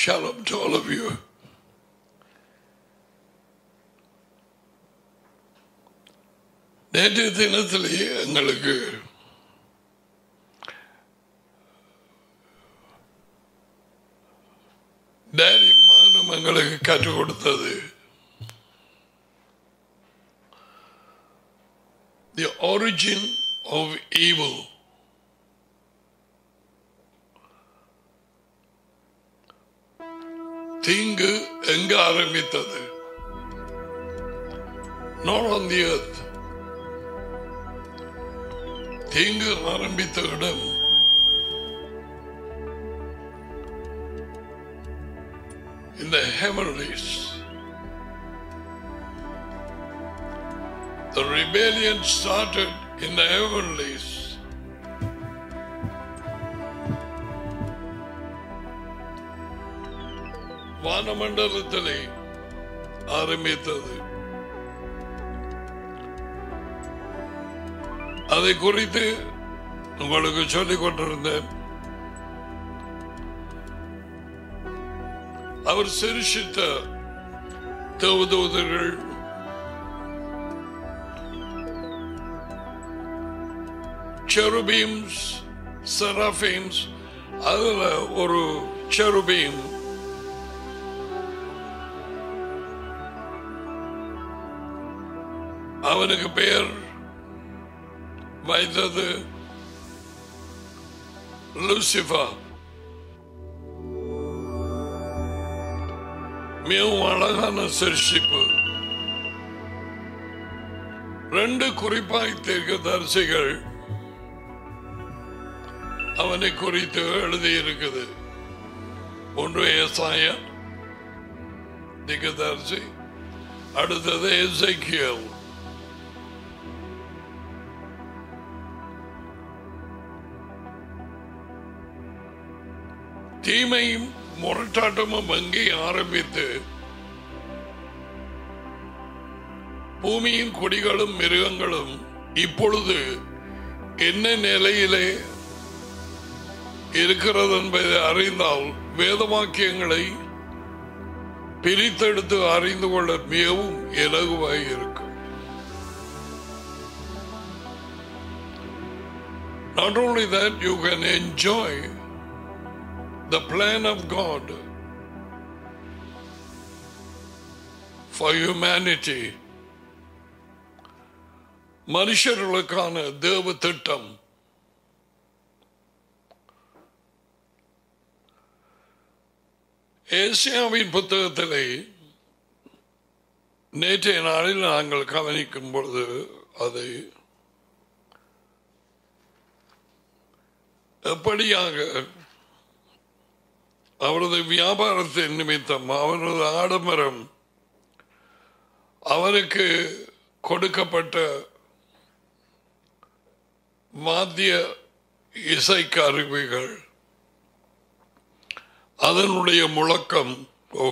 Shalom to all of you. நேற்று தினத்திலேயே எங்களுக்கு டேரி மானம் எங்களுக்கு கற்றுக் கொடுத்தது தி ஒரிஜின் ஆஃப் ஈவில் தீங்கு எங்க ஆரம்பித்தது not on the earth தீங்கு ஆரம்பித்த இடம் in the heavenlies. The rebellion started in the heavenlies. வானமண்டலத்திலே ஆரம்பித்தது அதை குறித்து உங்களுக்கு சொல்லிக் கொண்டிருந்தேன் அவர் சிருஷித்த தேவதூதர்கள் செருபீம்ஸ் செராஃபீம்ஸ் அதுல ஒரு செருபீம் அவனுக்கு பெயர் வைத்தது லூசிஃபா மிகவும் அழகான சிருஷிப்பு ரெண்டு குறிப்பாய் தீர்க்க தரிசிகள் அவனை குறித்து எழுதியிருக்குது ஒன்று ஏசாயா திகதரிசி அடுத்தது எசைக்கியல் தீமையும் முரட்டாட்டமும் அங்கே ஆரம்பித்து பூமியின் கொடிகளும் மிருகங்களும் இப்பொழுது என்ன நிலையிலே இருக்கிறது என்பதை அறிந்தால் வேதவாக்கியங்களை பிரித்தெடுத்து அறிந்து கொள்ள மிகவும் இலகுவாய் இருக்கும் Not only that, you can enjoy the plan of God for humanity. மனுஷர்களுக்கான தேவ திட்டம் ஏசியாவின் புத்தகத்திலே நேற்றைய நாளில் நாங்கள் கவனிக்கும் பொழுது அதை எப்படியாக அவரது வியாபாரத்தின் நிமித்தம் அவரது ஆடம்பரம் அவனுக்கு கொடுக்கப்பட்ட வாத்திய இசை கருவிகள் அதனுடைய முழக்கம் ஓ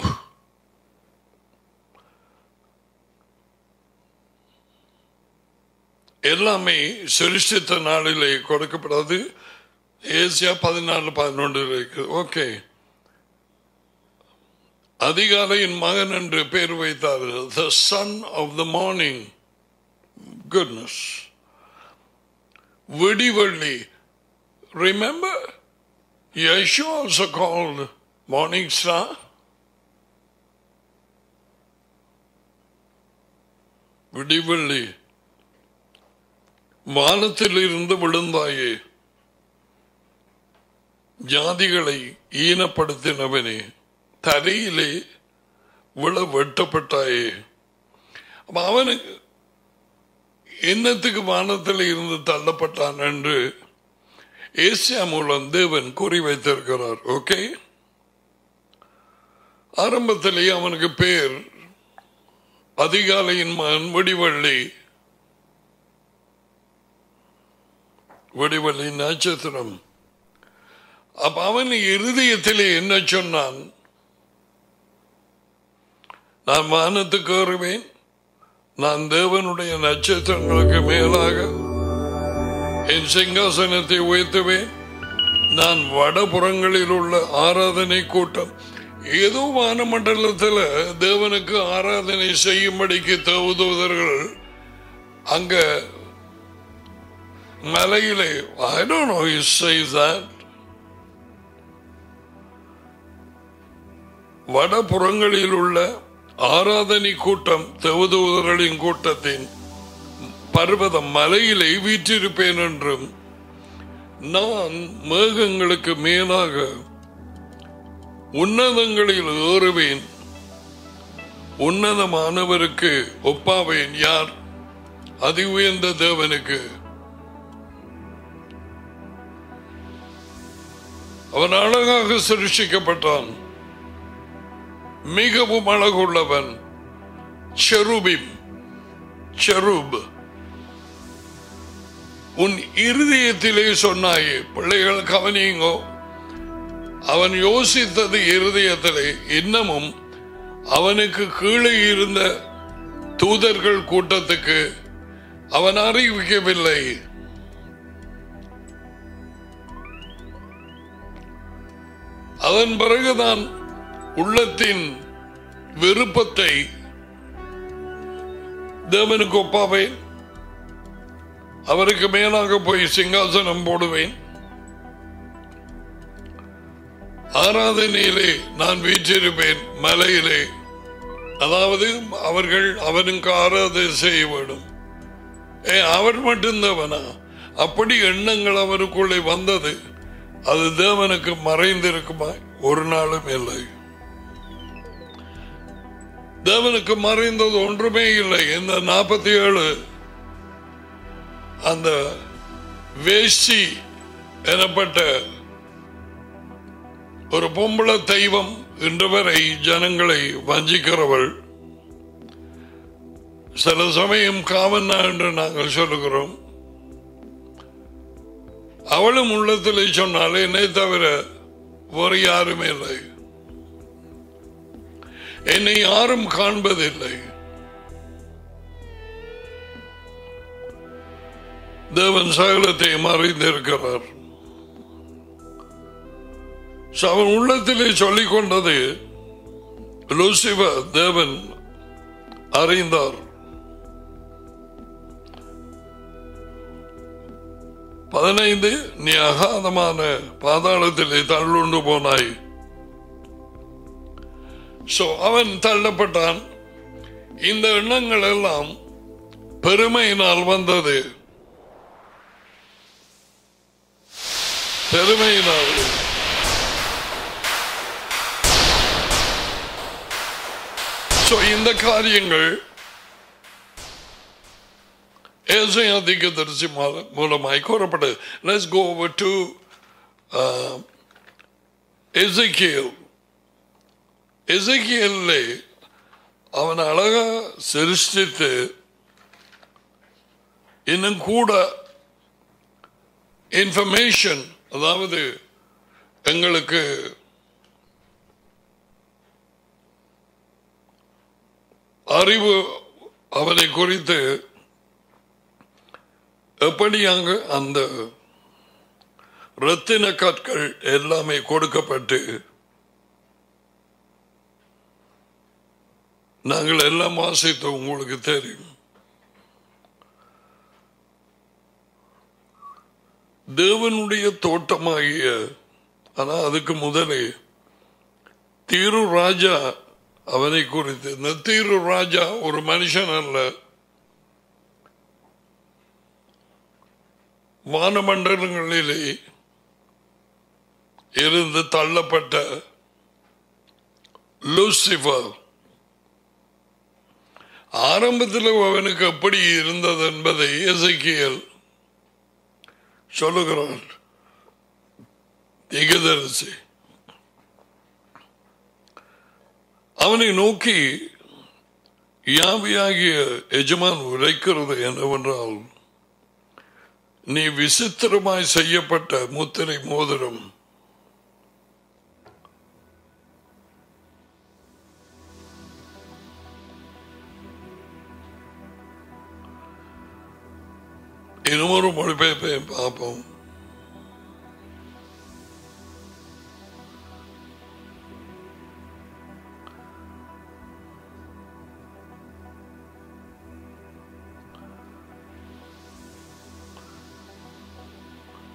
எல்லாமே சிருஷ்டித்த நாளிலே கொடுக்கப்படாது ஏசியா பதினாலு பதினொன்று இருக்கு ஓகே அதிகாலையின் மகன் என்று பேர் வைத்தார் the son of the morning goodness விடிவள்ளி remember Yeshua also called morning star. விடிவள்ளி வானத்தில் இருந்து விழுந்தாயே ஜாதிகளை ஈனப்படுத்தினவனே தரையிலே விழ வெட்டப்பட்டாயே அப்ப அவனுக்கு என்னத்துக்கு வானத்தில் இருந்து தள்ளப்பட்டான் என்று ஏசியா மூலம் தேவன் கூறி வைத்திருக்கிறார் ஓகே ஆரம்பத்திலேயே அவனுக்கு பேர் அதிகாலையின் மகன் வெடிவள்ளி வெடிவள்ளி நட்சத்திரம் அப்ப அவன் இருதயத்திலே என்ன சொன்னான் நான் வானத்துக்கு வருவேன் நான் தேவனுடைய நட்சத்திரங்களுக்கு மேலாக என் சிங்காசனத்தை உயர்த்துவேன் நான் வடபுறங்களில் உள்ள ஆராதனை கூட்டம் ஏதோ வானமண்டலத்தில் தேவனுக்கு ஆராதனை செய்யும்படிக்கு தகுதுவதர்கள் அங்க மலையிலே I don't know he says that வடபுறங்களில் உள்ள ஆராதனை கூட்டம் தேவதூதர்களின் கூட்டத்தின் பர்வத மலையிலே வீற்றிருப்பேன் என்றும் நான் மேகங்களுக்கு மேலாக உன்னதங்களில் ஏறுவேன் உன்னதமானவருக்கு ஒப்பாவேன் யார் அதி உயர்ந்த தேவனுக்கு அவன் அழகாக சிருஷிக்கப்பட்டான் மிகவும் அழகுள்ளவன் செருபிம் செருப் உன் இருதயத்திலே சொன்னாயே பிள்ளைகள் கவனியுங்கோ அவன் யோசித்தது இருதயத்திலே இன்னமும் அவனுக்கு கீழே இருந்த தூதர்கள் கூட்டத்துக்கு அவன் அறிவிக்கவில்லை அதன் பிறகுதான் உள்ளத்தின் விருப்பத்தை தேவனுக்கு ஒப்பாவேன் அவருக்கு மேலாக போய் சிங்காசனம் போடுவேன் ஆராதனையிலே நான் வீற்றிருப்பேன் மலையிலே அதாவது அவர்கள் அவனுக்கு ஆராதனை செய்ய வேண்டும் ஏ அவர் மட்டும்தவனா அப்படி எண்ணங்கள் அவருக்குள்ளே வந்தது அது தேவனுக்கு மறைந்திருக்குமா ஒரு நாளும் இல்லை தேவனுக்கு மறைந்தது ஒன்றுமே இல்லை இந்த நாற்பத்தி ஏழு அந்த வேஷ்டி எனப்பட்ட ஒரு பொம்பளை தெய்வம் இன்று வரை ஜனங்களை வஞ்சிக்கிறவள் சில சமயம் காவன்னா என்று நாங்கள் சொல்லுகிறோம் அவளும் உள்ளத்தில் சொன்னால் என்னை தவிர வேறு யாருமே இல்லை என்னை யாரும் காண்பதில்லை தேவன் சகலத்தை மறைந்திருக்கிறார் So, அவன் உள்ளத்திலே சொல்லிக் கொண்டது லூசிபர் தேவன் அறிந்தார் பதினைந்து நீ அகாதமான பாதாளத்திலே தள்ளுண்டு போனாய் சோ அவன் தள்ளப்பட்டான் இந்த எண்ணங்கள் எல்லாம் பெருமையினால் வந்தது பெருமையினால் சோ இந்த காரியங்கள் ஏசையா தீர்க்கதரிசி மூல- மூலமாய் கூறப்பட்டது let's go over to Ezekiel எசைக்கியல்ல அவன் அழகா சிருஷ்டித்து இன்னும் கூட இன்ஃபர்மேஷன் அதாவது எங்களுக்கு அறிவு அவனை குறித்து எப்படியாக அந்த ரத்தின கற்கள் எல்லாமே கொடுக்கப்பட்டு நாங்கள் எல்லாம் வாசித்தோம் உங்களுக்கு தெரியும் தேவனுடைய தோட்டமாகிய ஆனா அதுக்கு முதலே தீரு ராஜா அவனை குறித்து இந்த தீரு ராஜா ஒரு மனுஷன் அல்ல வானமண்டலங்களிலே இருந்து தள்ளப்பட்ட லூசிபர் ஆரம்பத்தில் அவனுக்கு எப்படி இருந்தது என்பதை எசைக்கியல் சொல்லுகிறான் திகதரிசி அவனை நோக்கி யாவியாகிய எஜமான் உரைக்கிறது என்னவென்றால் நீ விசித்திரமாய் செய்யப்பட்ட முத்திரை மோதிரம் இன்னும் ஒரு மொழிபெயர்ப்பை பார்ப்போம்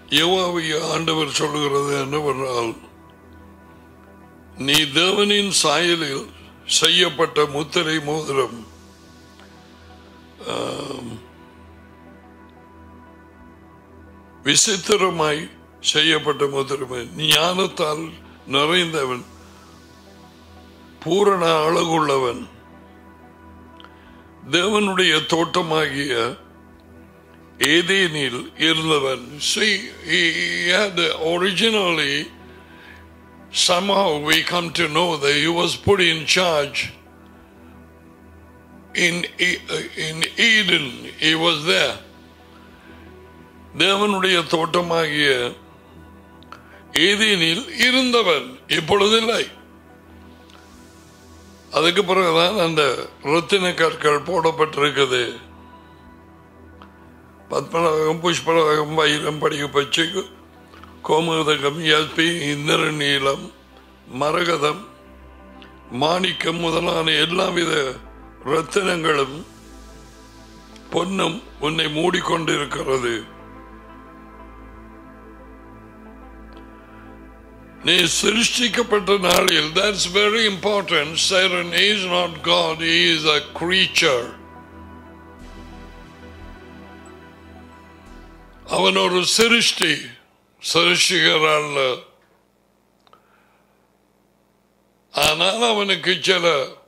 யோவாவிய ஆண்டவர் சொல்லுகிறது என்னவென்றால் நீ தேவனின் சாயலில் செய்யப்பட்ட முத்திரை மோதிரம் ஆம், விசித்திரமாய் செய்யப்பட்ட முத்திரமே ஞானத்தால் நிறைந்தவன் பூரண அழகுள்ளவன் தேவனுடைய தோட்டமாகிய ஏதேனில் இருந்தவன் See, he had originally somehow we come to know that he was put in charge in in Eden he was there தேவனுடைய தோட்டமாகிய ஏதேனில் இருந்தவன் இப்பொழுதில்லை அதுக்கு பிறகுதான் அந்த ரத்தின கற்கள் போடப்பட்டிருக்குது பத்மநாகம் புஷ்பநாகம் வைரம் படிக பச்சை கோமதகம் எல்பி இந்திர நீளம் மரகதம் மாணிக்கம் முதலான எல்லாவித ரத்தினங்களும் பொன்னும் உன்னை மூடிக்கொண்டிருக்கிறது நீ சிருஷ்டிக்கப்பட்ட நாளில் that's very important Satan is not God he is a creature அவன் ஒரு சிருஷ்டி சிருஷ்டிகர் அல்ல ஆனால் அவனுக்கு சில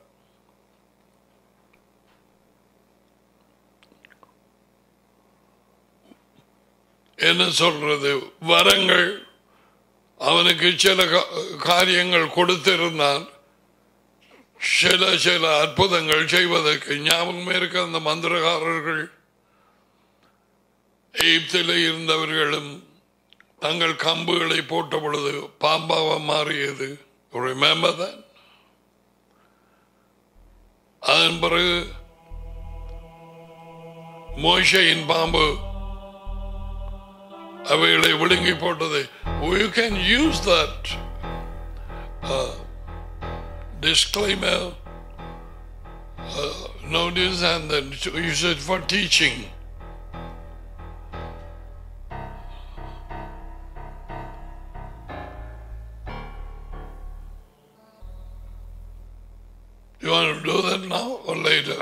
என்ன சொல்றது வரங்கள் அவனுக்கு சில கா- காரியங்கள் கொடுத்திருந்தான் சில சில அற்புதங்கள் செய்வதற்கு ஞாபகம் இருக்க அந்த மந்திரகாரர்கள் எகிப்தில் இருந்தவர்களும் தங்கள் கம்புகளை போட்ட பொழுது பாம்பாக மாறியது remember that? அதன் பிறகு மோஷையின் பாம்பு அவைகளை விழுங்கி போட்டது you can use that uh, disclaimer uh, notice and then use it for teaching You want to do that now or later?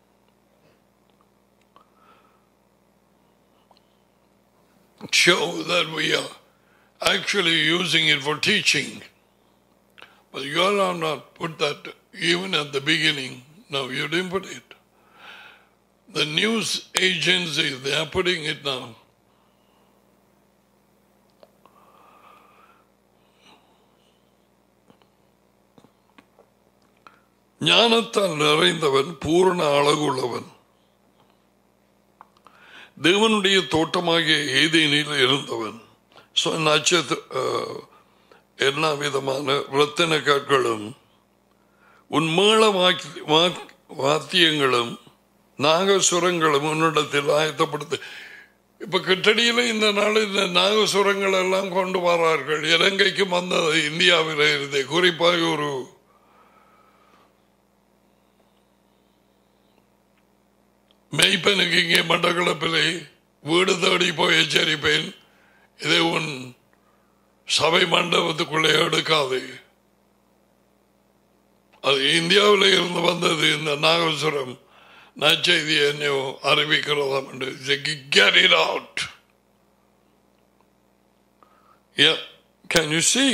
Show that we are actually using it for teaching. But you all have not put that even at the beginning. No, you didn't put it. The news agencies, they are putting it now. ஞானத்தால் நிறைந்தவன் பூரண அழகுள்ளவன் தேவனுடைய தோட்டமாகிய ஏதேனில் இருந்தவன் So, நட்சத்திர அஹ், எல்லா விதமான ரத்தின கற்களும் உன் மேள வாக்கி- வாக்- வாத்தியங்களும் நாகசுரங்களும் உன்னிடத்தில் ஆயத்தப்படுத்த இப்ப கிட்டடியில இந்த நாள் இந்த நாகசுரங்கள் எல்லாம் கொண்டு வரார்கள் இலங்கைக்கு வந்தது இந்தியாவில் இருந்து குறிப்பாக ஒரு மெய்ப்பனுக்கு இங்கே மட்டக்களப்பிலே வீடு தேடி போய் எச்சரிப்பேன் இதை உன் சபை மண்டபத்துக்குள்ளே எடுக்காது அது இந்தியாவில் இருந்து வந்தது இந்த நாகசுரம் நற்செய்தி என்னையோ அறிவிக்கிறதாம் என்று get it out yeah can you see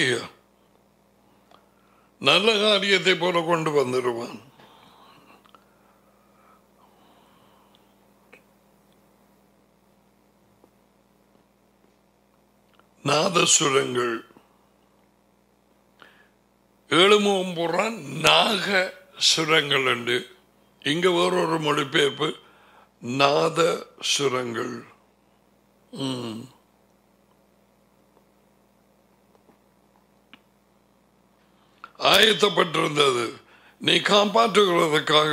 நல்ல காரியத்தை போல கொண்டு வந்துடுவான் நாதசுரங்கள் ஏழுமுகம் போடுறான் நாக சுரங்கள் என்று இங்க வேறொரு மொழிபெயர்ப்பு நாத சுரங்கள் ம். ஆயத்தப்பட்டிருந்தது நீ காப்பாற்றுகிறதுக்காக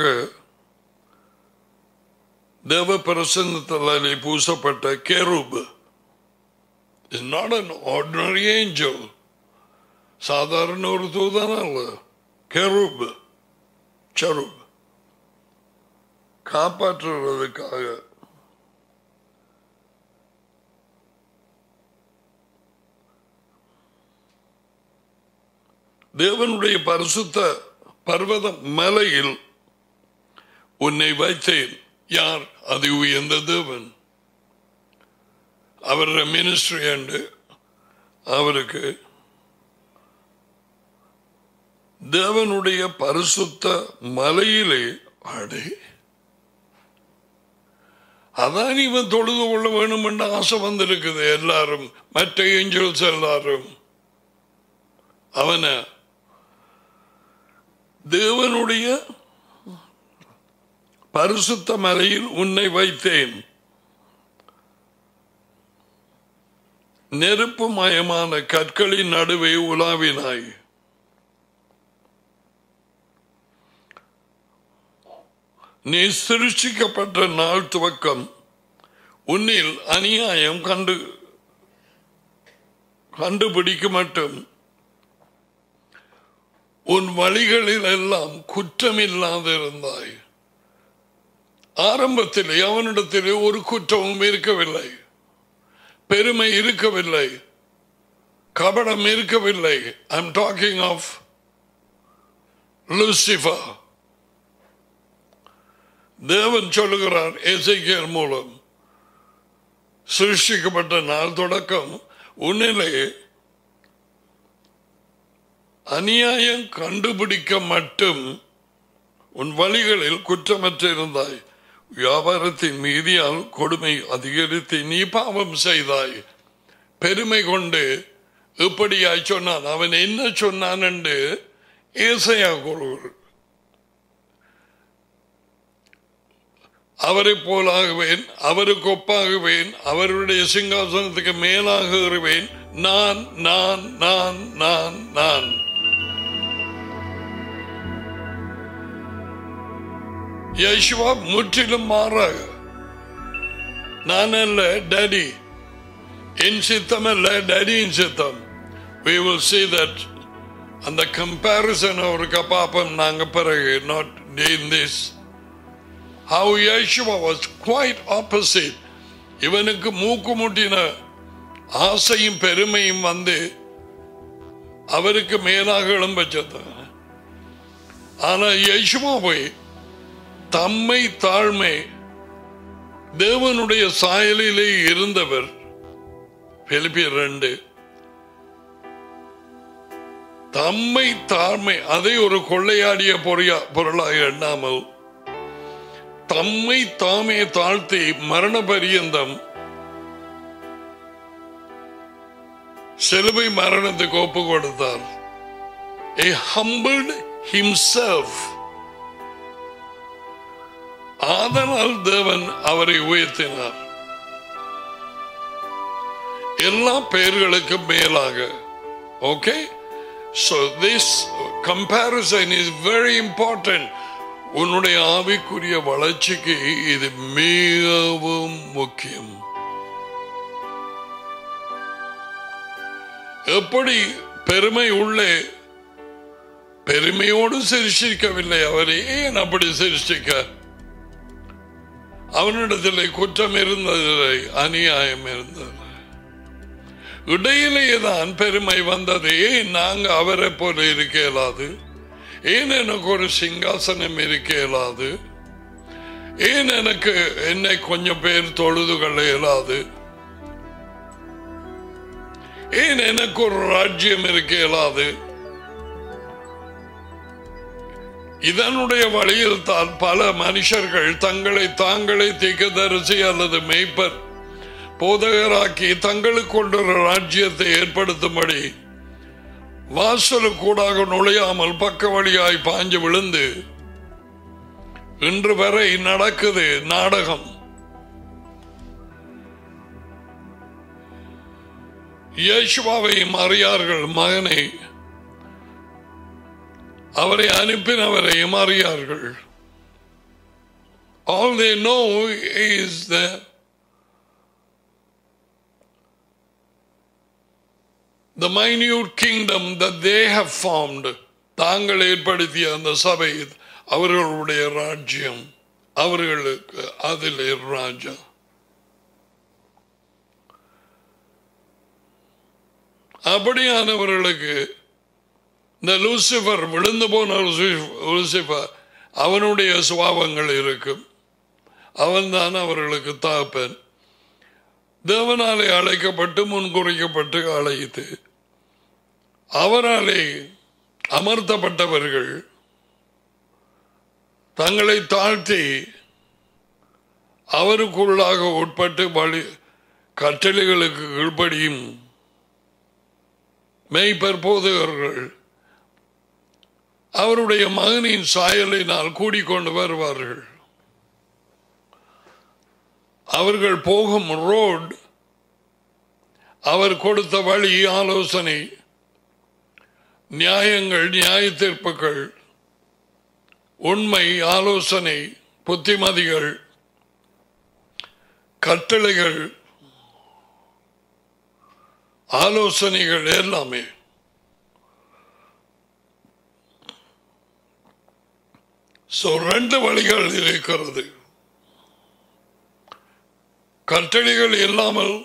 தேவ பிரசன்னத்தாலே பூசப்பட்ட cherub is not an ordinary angel சாதாரண ஒரு தூதன் அல்ல கெரூப் சரூப் காப்பாற்றுறதுக்காக தேவனுடைய பரிசுத்த பர்வத மலையில் உன்னை வைத்தேன் யார் அது உயர்ந்த தேவன் அவருடைய மினிஸ்ட்ரி அண்டு அவருக்கு தேவனுடைய பரிசுத்த மலையிலே அடே அதான் இவன் தொழுது கொள்ள வேணும் என்ற ஆசை வந்திருக்குது எல்லாரும் மற்ற ஏஞ்சல்ஸ் எல்லாரும் அவன தேவனுடைய பரிசுத்த மலையில் உன்னை வைத்தேன் நெருப்பு மயமான கற்களின் நடுவே உலாவினாய் நீ சிருஷ்டிக்கப்பட்ட நாள் துவக்கம் உன்னில் அநியாயம் கண்டு கண்டுபிடிக்க மட்டும் உன் வழிகளில் எல்லாம் குற்றமில்லாதிருந்தாய் ஆரம்பத்திலே அவனிடத்திலே ஒரு குற்றமும் இருக்கவில்லை பெருமை இருக்கவில்லை கபடம் இருக்கவில்லை I am talking of Lucifer தேவன் சொல்லுகிறார் எசைக்கியர் மூலம் சிருஷ்டிக்கப்பட்ட நாள் தொடக்கம் உன்னிலே அநியாயம் கண்டுபிடிக்க மட்டும் உன் வழிகளில் குற்றமற்றிருந்தாய் வியாபாரத்தின் மீதியால் கொடுமை அதிகரித்து நீ பாவம் செய்தாய் பெருமை கொண்டு இப்படியாய் சொன்னான் அவன் என்ன சொன்னான் என்று ஏசையா கூறுகிறார் அவரை போலாகுவேன் அவருக்கு ஒப்பாகுவேன் அவருடைய சிங்காசனத்துக்கு மேலாக வருவேன் நான் நான் நான் நான் நான் யேசுவா முற்றிலும் மாறாக நான் அல்ல டேடி என் சித்தம் அல்ல டேடியின் சித்தம் we will see that அந்த கம்பாரிசன் அவருக்கு பாப்போம் நாங்க பிறகு not in this how Yeshua was quite opposite இவனுக்கு மூக்கு முட்டின ஆசையும் பெருமையும் வந்து அவருக்கு மேலாக எழும்பச்சது ஆனா யேசுவா போய் தம்மை தாழ்மை தேவனுடைய சாயலிலே இருந்தவர் பிலிப்பியர் ரெண்டு தம்மை தாழ்மை அதை ஒரு கொள்ளையாடிய பொறியா பொருளாக எண்ணாமல் தம்மை தாமே தாழ்த்தி மரண பரியந்தம் சிலுவை மரணத்துக்கு ஒப்பு கொடுத்தார் A humbled himself ஆதலால் தேவன் அவரை உயர்த்தினார் எல்லா பெயர்களுக்கும் மேலாக okay So this comparison is very important. உன்னுடைய ஆவிக்குரிய வளர்ச்சிக்கு இது மிகவும் முக்கியம் எப்படி பெருமை உள்ளே பெருமையோடு சிருஷ்டிக்கவில்லை அவரை ஏன் அப்படி சிருஷ்டிக்க அவனிடத்தில் குற்றம் இருந்ததில்லை அநியாயம் இருந்தது இடையிலேயே தான் பெருமை வந்தது ஏன் நாங்க அவரை போல இருக்க இயலாது ஏன் எனக்கு ஒரு சிங்காசனம் இருக்க இயலாது ஏன் எனக்கு என்னை கொஞ்சம் பேர் தொழுது கொள்ள இயலாது ஏன் எனக்கு ஒரு ராஜ்யம் இருக்க இயலாது இதனுடைய வழியில் தான் பல மனுஷர்கள் தங்களை தாங்களே திகதரிசி அல்லது மெய்ப்பர் போதகராக்கி தங்களுக்கு கொண்டொரு ராஜ்யத்தை ஏற்படுத்தும்படி வாசலுக்கூடாக நுழையாமல் பக்க வழியாய் பாஞ்சு விழுந்து இன்று வரை நடக்குது நாடகம் இயேசுவாவையும் அறியார்கள் மகனை அவரை அனுப்பினவரையும் அறியார்கள் All they know is that the minute kingdom that they have formed தாங்கள் ஏற்படுத்திய அந்த சபை அவர்களுடைய ராஜ்யம் அவர்களுக்கு அதில் ராஜா அப்படியானவர்களுக்கு இந்த லூசிபர் விழுந்து போன லூசிபர் அவனுடைய சுபாவங்கள் இருக்கும் அவன்தான் அவர்களுக்கு தாப்பன் தேவனாலே அழைக்கப்பட்டு முன்குறிக்கப்பட்டு அழைத்து அவராலே அமர்த்தப்பட்டவர்கள் தங்களை தாழ்த்தி அவருக்குள்ளாக உட்பட்டு வழி கட்டளைகளுக்கு கீழ்ப்படியும் மெய்ப்பர் போதகர்கள் அவருடைய மகனின் சாயலினால் கூடிக்கொண்டு வருவார்கள் அவர்கள் போகும் ரோட் அவர் கொடுத்த வழி ஆலோசனை நியாயங்கள் நியாய தீர்ப்புகள் உண்மை ஆலோசனை புத்திமதிகள் கட்டளைகள் ஆலோசனைகள் எல்லாமே ஸோ ரெண்டு வழிகள் இருக்கிறது கட்டளைகள் இல்லாமல்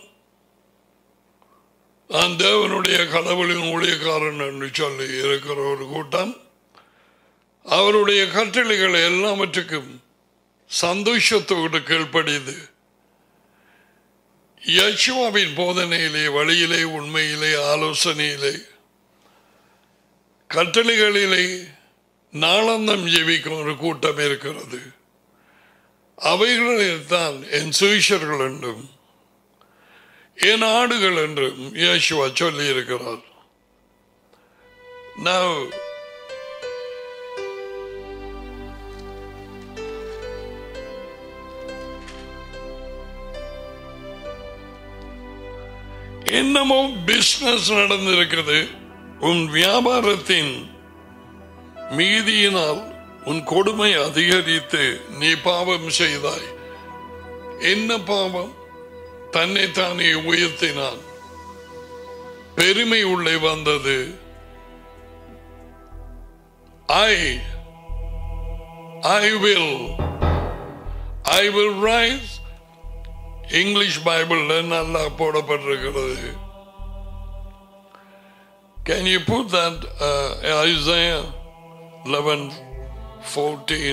நான் தேவனுடைய கடவுளின் ஊழியக்காரன் என்று சொல்லி இருக்கிற ஒரு கூட்டம் அவருடைய கட்டளைகள் எல்லாவற்றுக்கும் சந்தோஷத்தோடு கீழ்ப்படிது யசுவாவின் போதனையிலே வழியிலே உண்மையிலே ஆலோசனையிலே கட்டளைகளிலே நாளந்தம் ஜெபிக்கும் ஒரு கூட்டம் இருக்கிறது அவைகளில் தான் என் சுவிஷர்கள் என்றும் என் ஆடுகள் என்றும் இயேசுவா சொல்லி இருக்கிறார் Now, என்னமோ பிசினஸ் நடந்திருக்கிறது உன் வியாபாரத்தின் மீதியினால் உன் கொடுமை அதிகரித்து நீ பாவம் செய்தாய் என்ன பாவம் தன்னை தானே உயர்த்தினான் பெருமை உள்ளே வந்தது I I will I will rise English பைபிள்ல நல்லா போடப்பட்டிருக்கிறது Can you put that uh, Isaiah 11 14?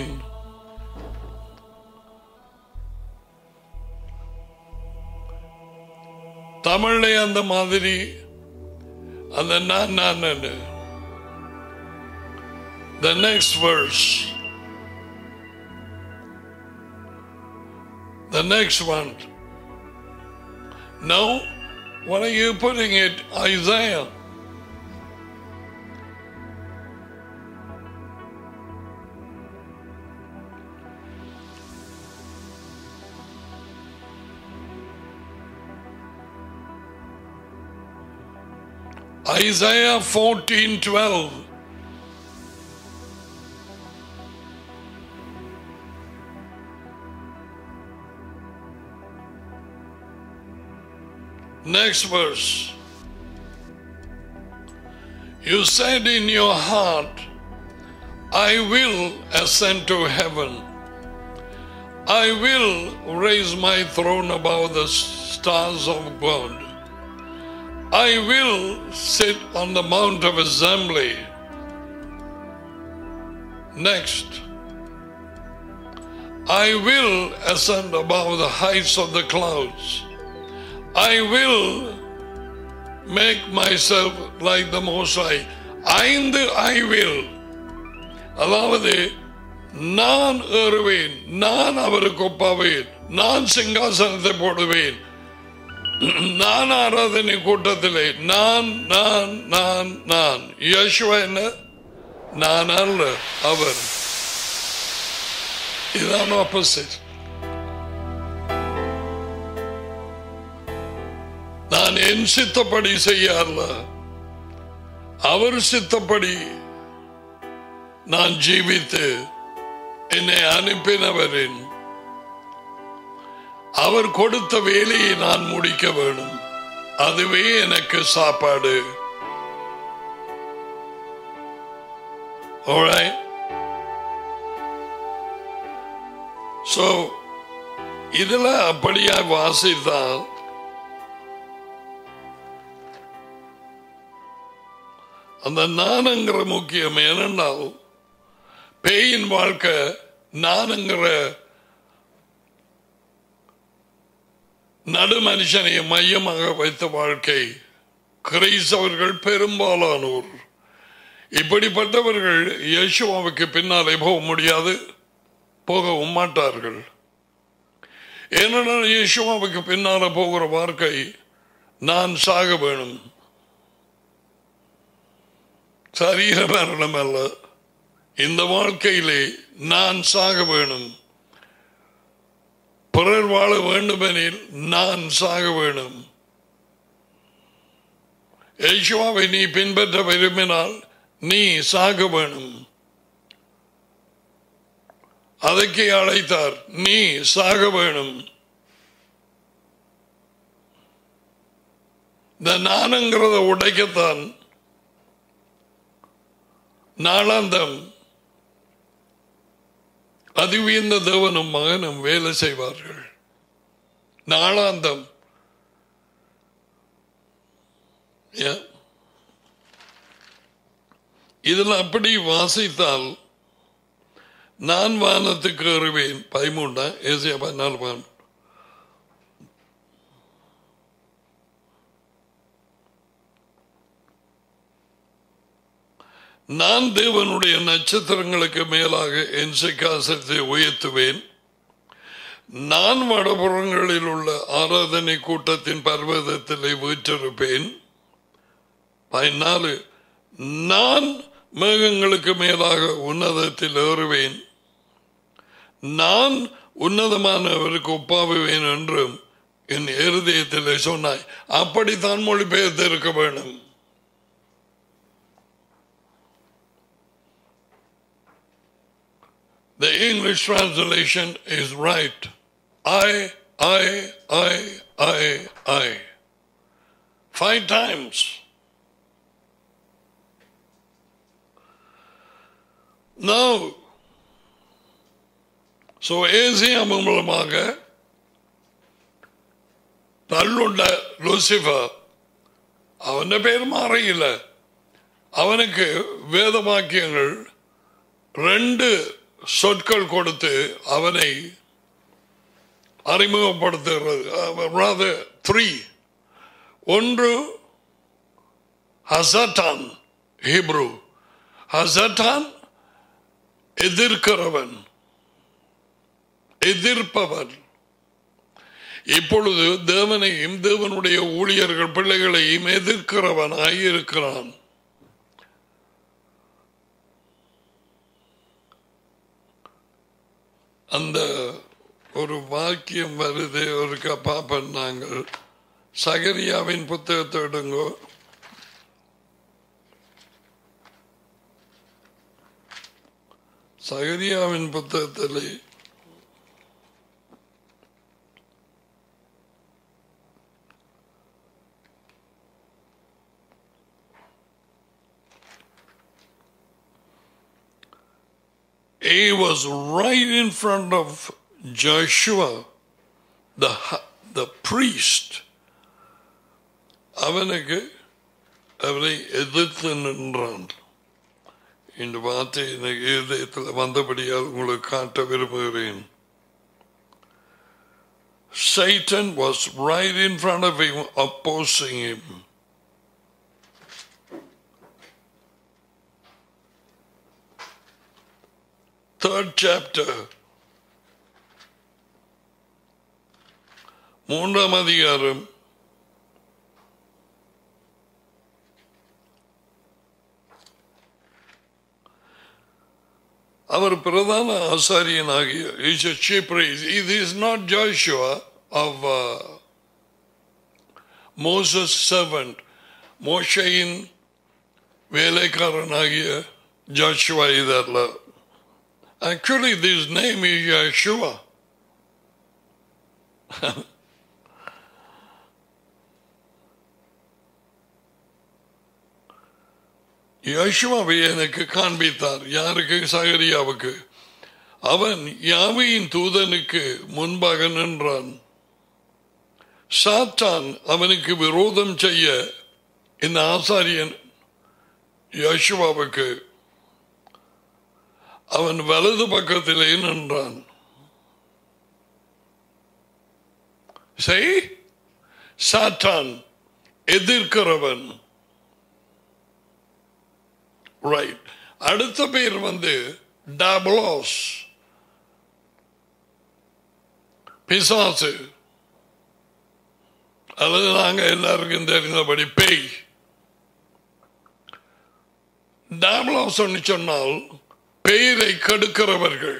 தமிழ்ல அந்த மாதிரி அந்த நான் நான் the next verse the next one no what are you putting it Isaiah Isaiah 14 12. Next verse. You said in your heart, I will ascend to heaven. I will raise my throne above the stars of God. I will sit on the mount of assembly. Next, I will ascend above the heights of the clouds. I will make myself like the Most High. ஐந்து I will. அதாவது நான் ஏறுவேன் நான் அவருக்கு ஒப்பாவேன் நான் சிங்காசனத்தை போடுவேன் நான் ஆராதனை கூட்டத்திலே நான் நான் நான் நான் யசுவா என்ன நான் அல்ல அவர் இதான் ஆப்போசிட் நான் என் சித்தப்படி செய்ய அல்ல அவர் சித்தப்படி நான் ஜீவித்து என்னை அனுப்பினவரின் அவர் கொடுத்த வேலையை நான் முடிக்க வேணும் அதுவே எனக்கு சாப்பாடு Alright? So, இதுல அப்படியா வாசித்தால் அந்த நானுங்கிற முக்கியம் ஏனென்றால் பேயின் வாழ்க்கை நானுங்கிற நடு மனுஷனை மையமாக வைத்த வாழ்க்கை கிரைஸ்தவர்கள் பெரும்பாலானோர் இப்படிப்பட்டவர்கள் இயேசுவாவுக்கு பின்னாலே போக முடியாது போகவும் மாட்டார்கள் ஏனென்றால் இயேசுவாவுக்கு பின்னால போகிற வாழ்க்கை நான் சாக வேணும் சரீர மரணம் அல்ல இந்த வாழ்க்கையிலே நான் சாக வேணும் பிறர் வாழ வேண்டுமெனில் நான் சாக வேணும் யேசுவாவை நீ பின்பற்ற விரும்பினால் நீ சாக வேணும் அதற்கு அழைத்தார் நீ சாக வேணும் இந்த நானுங்கிறத உடைக்கத்தான் நாளாந்தம் அதி உயர்ந்த தேவனும் மகனும் வேலை செய்வார்கள் நாளாந்தம் Yeah. இதில் அப்படி வாசித்தால் நான் வானத்துக்கு ஏறுவேன் பதிமூண்டா ஏசியா பதினாலு பதிமூன்று நான் தேவனுடைய நட்சத்திரங்களுக்கு மேலாக என் சிக்காசத்தை உயர்த்துவேன் நான் வடபுறங்களில் உள்ள ஆராதனை கூட்டத்தின் பர்வதத்திலே வீற்றிருப்பேன் பதினாலு நான் மேகங்களுக்கு மேலாக உன்னதத்தில் ஏறுவேன் நான் உன்னதமானவருக்கு ஒப்பாவுவேன் என்றும் என் இருதயத்தில் சொன்னாய் அப்படித்தான் மொழிபெயர்த்து இருக்க வேண்டும் The English translation is right. I, I, I, I, I. Five times. Now, so ஏசியாம் மூலமாக தள்ளுண்ட லூசிஃபர் அவன் பேர் மாறையில அவனுக்கு வேதவாக்கியங்கள் ரெண்டு சொற்கள் கொடுத்து அவனை அறிமுகப்படுத்துகிறது த்ரீ ஒன்று ஹசட்டான் ஹிப்ரு ஹசட்டான் எதிர்க்கிறவன் எதிர்ப்பவன் இப்பொழுது தேவனையும் தேவனுடைய ஊழியர்கள் பிள்ளைகளையும் எதிர்க்கிறவனாய் இருக்கிறான் அந்த ஒரு வாக்கியம் வருது ஒரு பாப்பன் நாங்கள் சகரியாவின் புத்தகத்தை எடுங்கோ சகரியாவின் புத்தகத்திலே He was right in front of Joshua, the, the priest. அவனுக்கு அவரை எதிர்த்து நின்றான் இந்த வார்த்தை எனக்கு இதயத்தில் வந்தபடியால் உங்களுக்கு காட்ட விரும்புகிறேன் Satan was right in front of him, opposing him. Third chapter. மூன்றாம் அதிகாரம் அவர் பிரதான ஆசாரியனாகிய is a chief priest. It is not Joshua of uh, Moses servant. மோஷையின் வேலைக்காரனாகிய ஜாஷுவா இதல்ல Actually, this name is Yeshua. யோசுவாவை எனக்கு காண்பித்தார் யாருக்கு சகரியாவுக்கு அவன் யாவையின் தூதனுக்கு முன்பாக நின்றான் சாத்தான் அவனுக்கு விரோதம் செய்ய இந்த ஆசாரியன் யோசுவாவுக்கு அவன் வலது பக்கத்திலே நின்றான் செய் சாத்தான் எதிர்க்கிறவன் ரைட் அடுத்த பேர் வந்து டாப்லாஸ் பிசாசு அல்லது நாங்க எல்லாருக்கும் தெரிந்தபடி பேய் டாப்லாஸ் சொன்னால் பெயரை கெடுக்கிறவர்கள்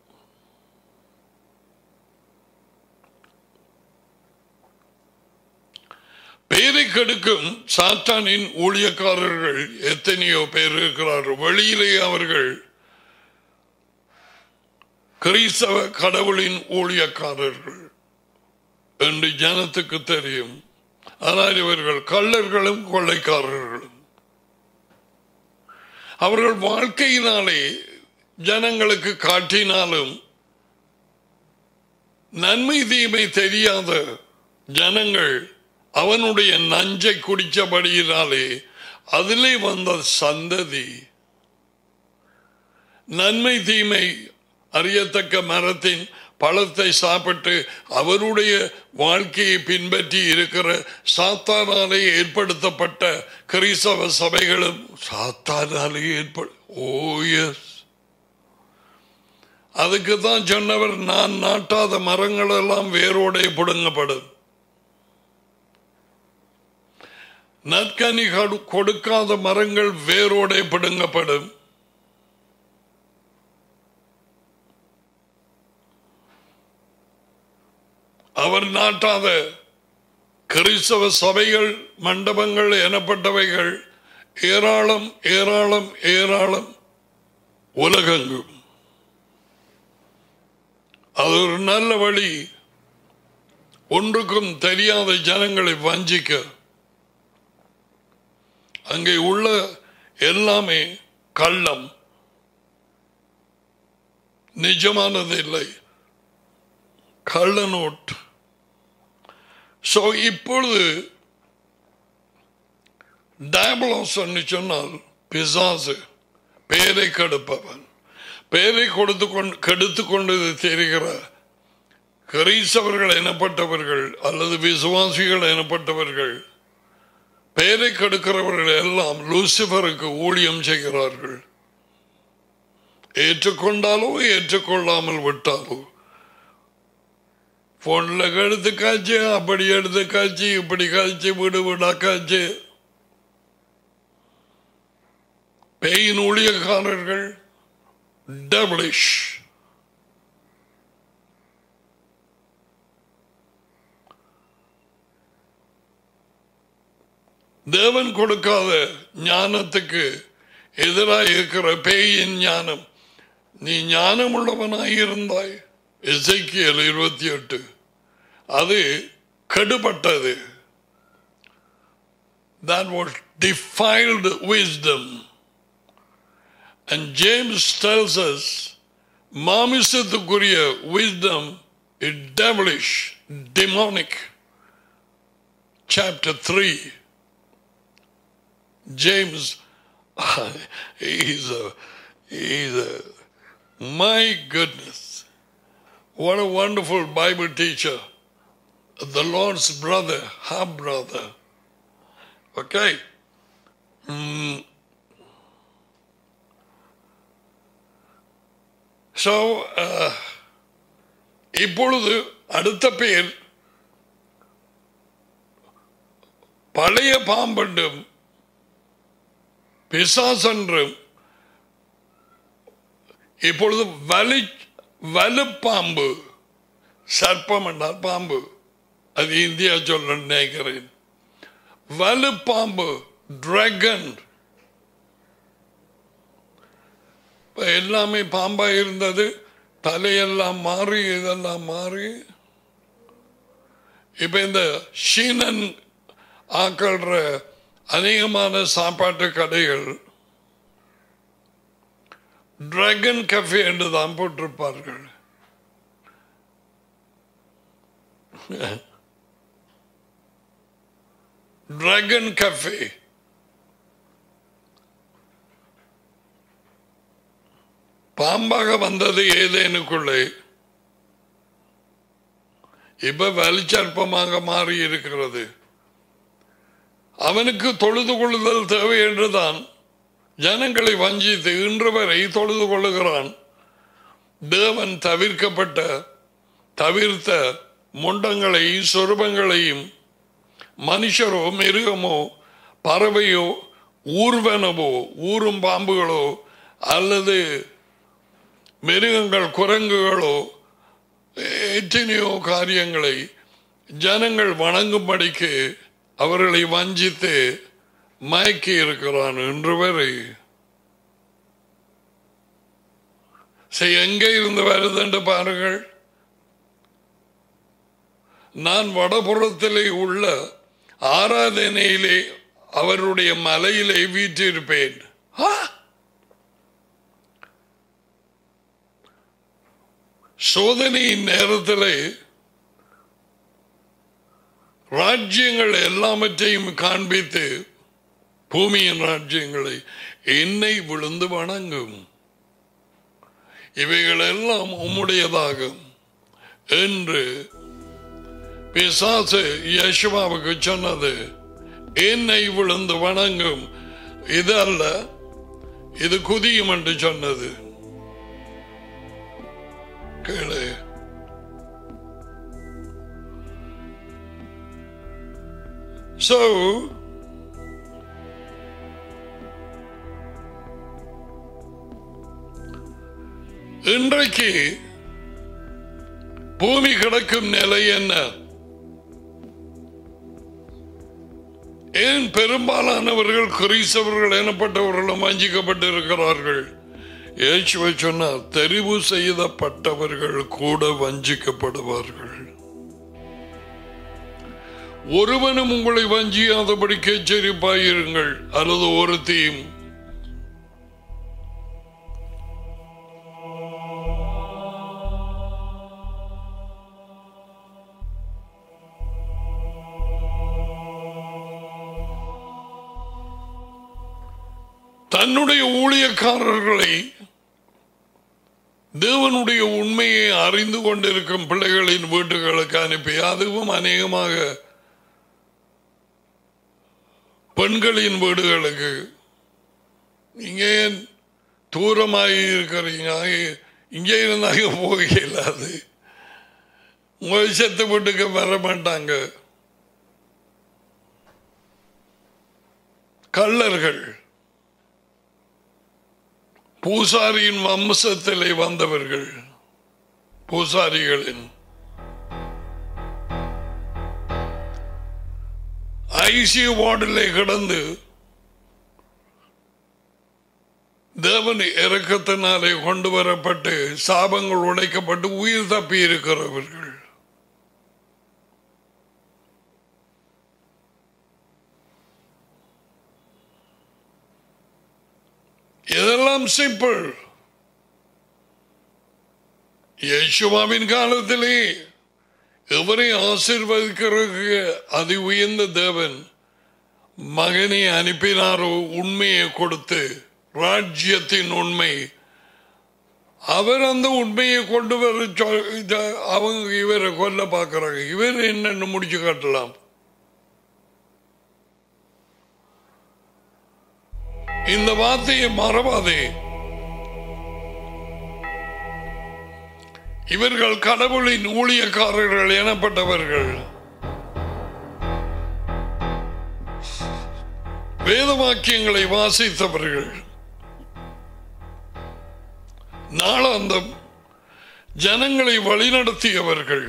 பெயரை கெடுக்கும் சாத்தானின் ஊழியக்காரர்கள் எத்தனையோ பேர் இருக்கிறார்கள் வெளியிலே அவர்கள் கிறிஸ்தவ கடவுளின் ஊழியக்காரர்கள் என்று ஜனத்துக்கு தெரியும் ஆனால் இவர்கள் கள்ளர்களும் கொள்ளைக்காரர்களும் அவர்கள் வாழ்க்கையினாலே ஜனங்களுக்கு காட்டினாலும் நன்மை தீமை தெரியாத ஜனங்கள் அவனுடைய நஞ்சை குடிச்சபடியினாலே அதிலே வந்த சந்ததி நன்மை தீமை அறியத்தக்க மரத்தின் பழத்தை சாப்பிட்டு அவருடைய வாழ்க்கையை பின்பற்றி இருக்கிற சாத்தானாலே ஏற்படுத்தப்பட்ட கிறிஸ்தவ சபைகளும் சாத்தானாலே ஏற்படு ஓ எஸ் அதுக்கு தான் சொன்னவர் நான் நாட்டாத மரங்கள் எல்லாம் வேரோடே பிடுங்கப்படும் நற்கனி கொடுக்காத மரங்கள் வேரோடே பிடுங்கப்படும் அவர் நாட்டாத கிறிஸ்தவ சபைகள் மண்டபங்கள் எனப்பட்டவைகள் ஏராளம் ஏராளம் ஏராளம் உலகெங்கும் அது ஒரு நல்ல வழி ஒன்றுக்கும் தெரியாத ஜனங்களை வஞ்சிக்க அங்கே உள்ள எல்லாமே கள்ளம் நிஜமானது இல்லை கள்ள நோட் ஸோ இப்பொழுது டயபலோஸ் சொன்னால் பிசாசு பேரை கெடுப்பவன் பேரை கொடுத்து கொண்டு கெடுத்து கொண்டு தெரிகிற கிரீசவர்கள் எனப்பட்டவர்கள் அல்லது விசுவாசிகள் எனப்பட்டவர்கள் பெயரை கெடுக்கிறவர்கள் எல்லாம் லூசிபருக்கு ஊழியம் செய்கிறார்கள் ஏற்றுக்கொண்டாலோ ஏற்றுக்கொள்ளாமல் விட்டாலோ போன்ல எடுத்து காய்ச்சி அப்படி எடுத்து காய்ச்சி இப்படி காய்ச்சி வீடு வீடா காய்ச்சி பேயின் ஊழியக்காரர்கள் டபிளிஷ் தேவன் கொடுக்காத ஞானத்துக்கு எதிராக இருக்கிற பேயின் ஞானம் நீ ஞானம் உள்ளவனாய் இருந்தாய் இசைக்கியல் இருபத்தி எட்டு அது கெடுபட்டது that was defiled wisdom and James tells us மாமிசத்துக்குரிய wisdom is devilish demonic chapter 3 James he's a he's a my goodness what a wonderful Bible teacher the Lord's brother half brother okay mm. so uh, இப்பொழுது அடுத்த பேர் பழைய பாம்பண்டும் பிசாசன்றும் இப்பொழுது வலி வலுப்பாம்பு சர்ப்பம் என்றால் பாம்பு அது இந்தியா சொல்ல நினைக்கிறேன் வலுப்பாம்பு டிராகன் எல்லாமே பாம்பா இருந்தது தலையெல்லாம் மாறி இதெல்லாம் மாறி இப்ப இந்த ஷீனன் ஆக்கள்ற அநேகமான சாப்பாட்டு கடைகள் டிராகன் கஃபே என்று தான் போட்டிருப்பார்கள் டிராகன் கஃபே பாம்பாக வந்தது ஏதேனுக்குள்ளே இப்ப வலிச்சற்பமாக மாறி இருக்கிறது அவனுக்கு தொழுது கொள்ளுதல் தேவை என்றுதான் ஜனங்களை வஞ்சித்து இன்று வரை தொழுது கொள்ளுகிறான் தேவன் தவிர்க்கப்பட்ட தவிர்த்த முண்டங்களை சொருபங்களையும் மனுஷரோ மிருகமோ பறவையோ ஊர்வனவோ ஊரும் பாம்புகளோ அல்லது மிருகங்கள் குரங்குகளோ எத்தனையோ காரியங்களை ஜனங்கள் வணங்கும்படிக்கு அவர்களை வஞ்சித்து மயக்கி இருக்கிறான் என்று வரை சரி, எங்கே இருந்து வருது என்று பாருங்கள் நான் வடபுறத்திலே உள்ள ஆராதனையிலே அவருடைய மலையிலே வீற்றிருப்பேன் ஆ! சோதனையின் நேரத்திலே ராஜ்யங்கள் எல்லாவற்றையும் காண்பித்து பூமியின் ராஜ்யங்களை என்னை விழுந்து வணங்கும் இவைகள் எல்லாம் உம்முடையதாகும் என்று பிசாசு யேசுவாவுக்கு சொன்னது என்னை விழுந்து வணங்கும் இது அல்ல இது குதியும் என்று சொன்னது கேளு So, இன்றைக்கு பூமி கிடக்கும் நிலை என்ன ஏன் பெரும்பாலானவர்கள் கிறிஸ்தவர்கள் எனப்பட்டவர்களும் வஞ்சிக்கப்பட்டு இருக்கிறார்கள் இயேசுவை சொன்னார் தெரிவு செய்யப்பட்டவர்கள் கூட வஞ்சிக்கப்படுவார்கள் ஒருவனும் உங்களை வஞ்சியாதபடி எச்சரிப்பாயிருங்கள் அல்லது ஒருத்தையும் தன்னுடைய ஊழியக்காரர்களை தேவனுடைய உண்மையை அறிந்து கொண்டிருக்கும் பிள்ளைகளின் வீட்டுகளுக்கு அனுப்பி அதுவும் அநேகமாக பெண்களின் வீடுகளுக்கு நீங்க ஏன் தூரமாகி இருக்கிறீங்க இங்கே இருந்தாங்க போக இல்லாது உங்க செத்து வீட்டுக்கு வர மாட்டாங்க கள்ளர்கள் பூசாரியின் வம்சத்திலே வந்தவர்கள் பூசாரிகளின் ஐசியு வார்டிலே கிடந்து தேவன் இறக்கத்தினாலே கொண்டு வரப்பட்டு சாபங்கள் உடைக்கப்பட்டு உயிர் தப்பி இருக்கிறவர்கள் இதெல்லாம் சிம்பிள் யேசுவாவின் காலத்திலே எவரை ஆசிர்வதிக்கிறதுக்கு அதி உயர்ந்த தேவன் மகனை அனுப்பினாரோ உண்மையை கொடுத்து ராஜ்யத்தின் உண்மை அவர் அந்த உண்மையை கொண்டு வர சொ- இத- அவங்க இவரை கொல்ல பார்க்கறாங்க இவர் என்னன்னு முடிச்சு காட்டலாம் இந்த வார்த்தையை மறவாதே இவர்கள் கடவுளின் ஊழியக்காரர்கள் எனப்பட்டவர்கள் வேத வாக்கியங்களை வாசித்தவர்கள் நாளாந்தம் ஜனங்களை வழிநடத்தியவர்கள்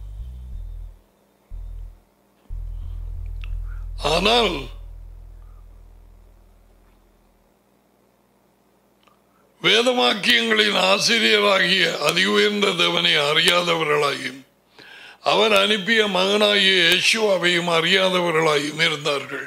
ஆனால் வேதவாக்கியங்களின் ஆசிரியராகிய அதி உயர்ந்த தேவனை அறியாதவர்களாயும் அவர் அனுப்பிய மகனாகிய யேசுவாவையும் அறியாதவர்களாயும் இருந்தார்கள்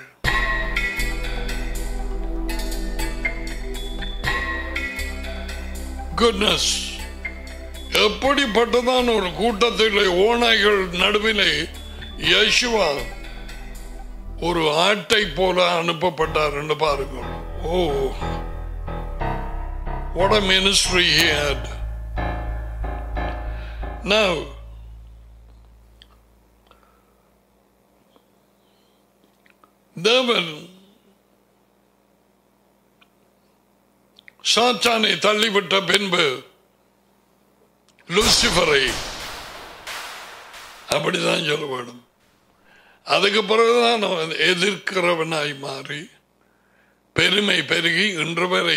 குட்னஸ் எப்படிப்பட்டதான் ஒரு கூட்டத்திலே ஓநாய்கள் நடுவிலே யேசுவா ஒரு ஆட்டை போல அனுப்பப்பட்டார் என்று பாருங்கள் ஓ What a ministry he had. Now, தேவன் சாத்தானை தள்ளிவிட்ட பின்பு லூசிபரை அப்படிதான் சொல்ல வேண்டும் அதுக்கு பிறகுதான் அவன் எதிர்க்கிறவனாய் மாறி பெருமை பெருகி இன்று வரை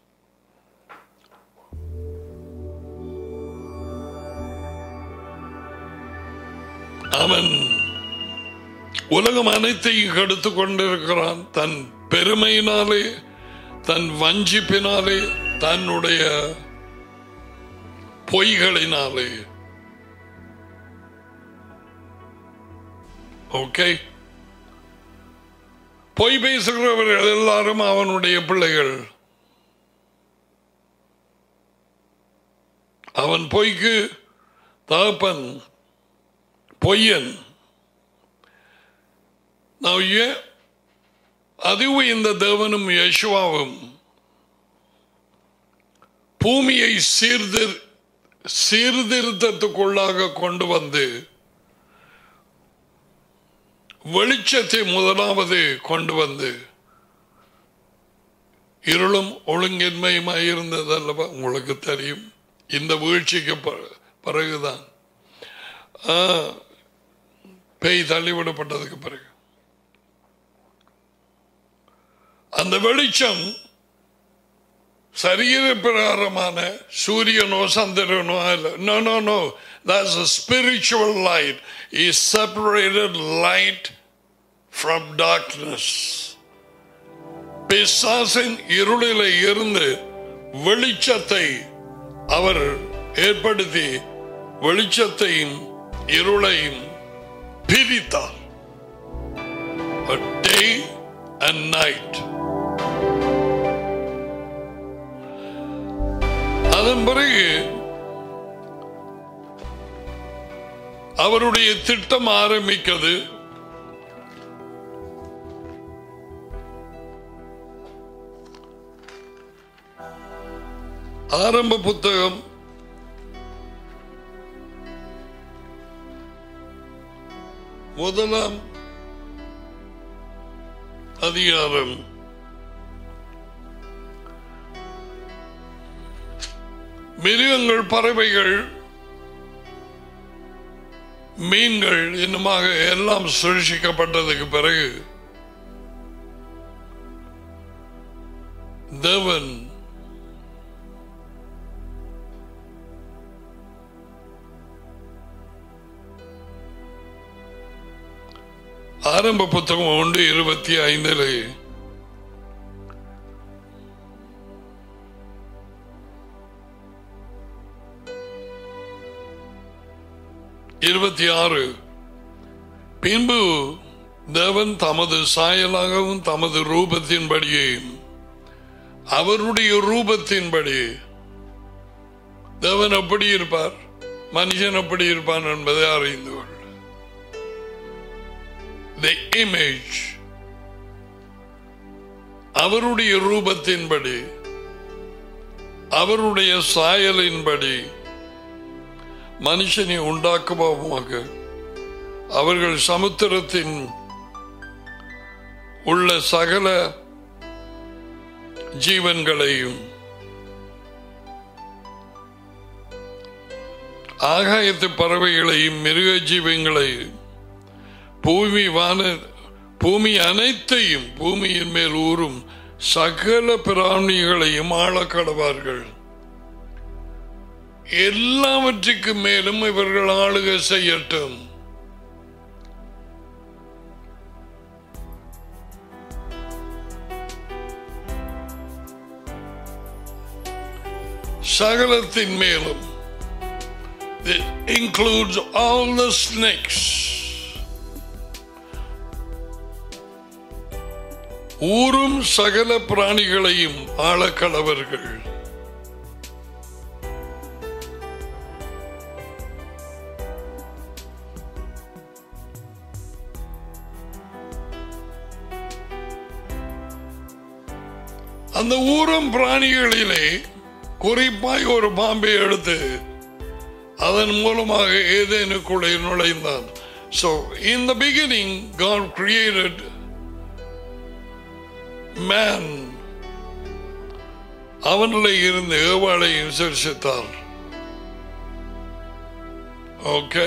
அவன் உலகம் அனைத்தையும் கெடுத்து கொண்டிருக்கிறான் தன் பெருமையினாலே தன் வஞ்சிப்பினாலே தன்னுடைய பொய்களினாலே ஓகே பொய் பேசுகிறவர்கள் எல்லாரும் அவனுடைய பிள்ளைகள் அவன் பொய்க்கு தகப்பன் பொய்யன் நான் ஏன் அதுவும் இந்த தேவனும் யசுவாவும் பூமியை சீர்திரு சீர்திருத்தத்துக்குள்ளாக கொண்டு வந்து வெளிச்சத்தை முதலாவது கொண்டு வந்து இருளும் ஒழுங்கின்மையுமாய் இருந்தது அல்லவா உங்களுக்கு தெரியும் இந்த வீழ்ச்சிக்கு ப- பிறகுதான் ஆ, பேய் தள்ளிவிடப்பட்டதுக்கு பிறகு அந்த வெளிச்சம் சரீர பிரகாரமான சூரியனோ சந்திரனோ அல்ல no no no that's a spiritual light he separated light from darkness பிசாசின் இருளில இருந்து வெளிச்சத்தை அவர் ஏற்படுத்தி வெளிச்சத்தையும் இருளையும் பிரித்தார் A day and night அதன் பிறகு அவருடைய திட்டம் ஆரம்பிக்கிறது ஆரம்ப புத்தகம் முதலாம் அதிகாரம் மிருகங்கள் பறவைகள் மீன்கள் இன்னுமாக எல்லாம் சுழற்சிக்கப்பட்டதுக்கு பிறகு தேவன் ஆரம்ப புத்தகம் ஒன்று இருபத்தி ஐந்தில் இருபத்தி ஆறு பின்பு தேவன் தமது சாயலாகவும் தமது ரூபத்தின்படியே அவருடைய ரூபத்தின்படி தேவன் எப்படி இருப்பார் மனுஷன் எப்படி இருப்பான் என்பதை அறிந்து கொள் the image அவருடைய ரூபத்தின்படி அவருடைய சாயலின்படி மனுஷனை உண்டாக்குபவமாக அவர்கள் சமுத்திரத்தின் உள்ள சகல ஜீவன்களையும் ஆகாயத்து பறவைகளையும் மிருக ஜீவங்களையும் பூமி வான பூமி அனைத்தையும் பூமியின் மேல் ஊறும் சகல பிராணிகளையும் ஆளக்கடவார்கள் எல்லாவற்றுக்கு மேலும் இவர்கள் ஆளுகை செய்யட்டும் சகலத்தின் மேலும் It includes all the snakes. ஊரும் சகல பிராணிகளையும் ஆளக்கலவர்கள் அந்த ஊரும் பிராணிகளிலே குறிப்பாய் ஒரு பாம்பை எடுத்து அதன் மூலமாக ஏதேனுக்குள்ளே நுழைந்தான் So, in the beginning, God created man. அவனில் இருந்து ஏவாளை விசரித்தார் ஓகே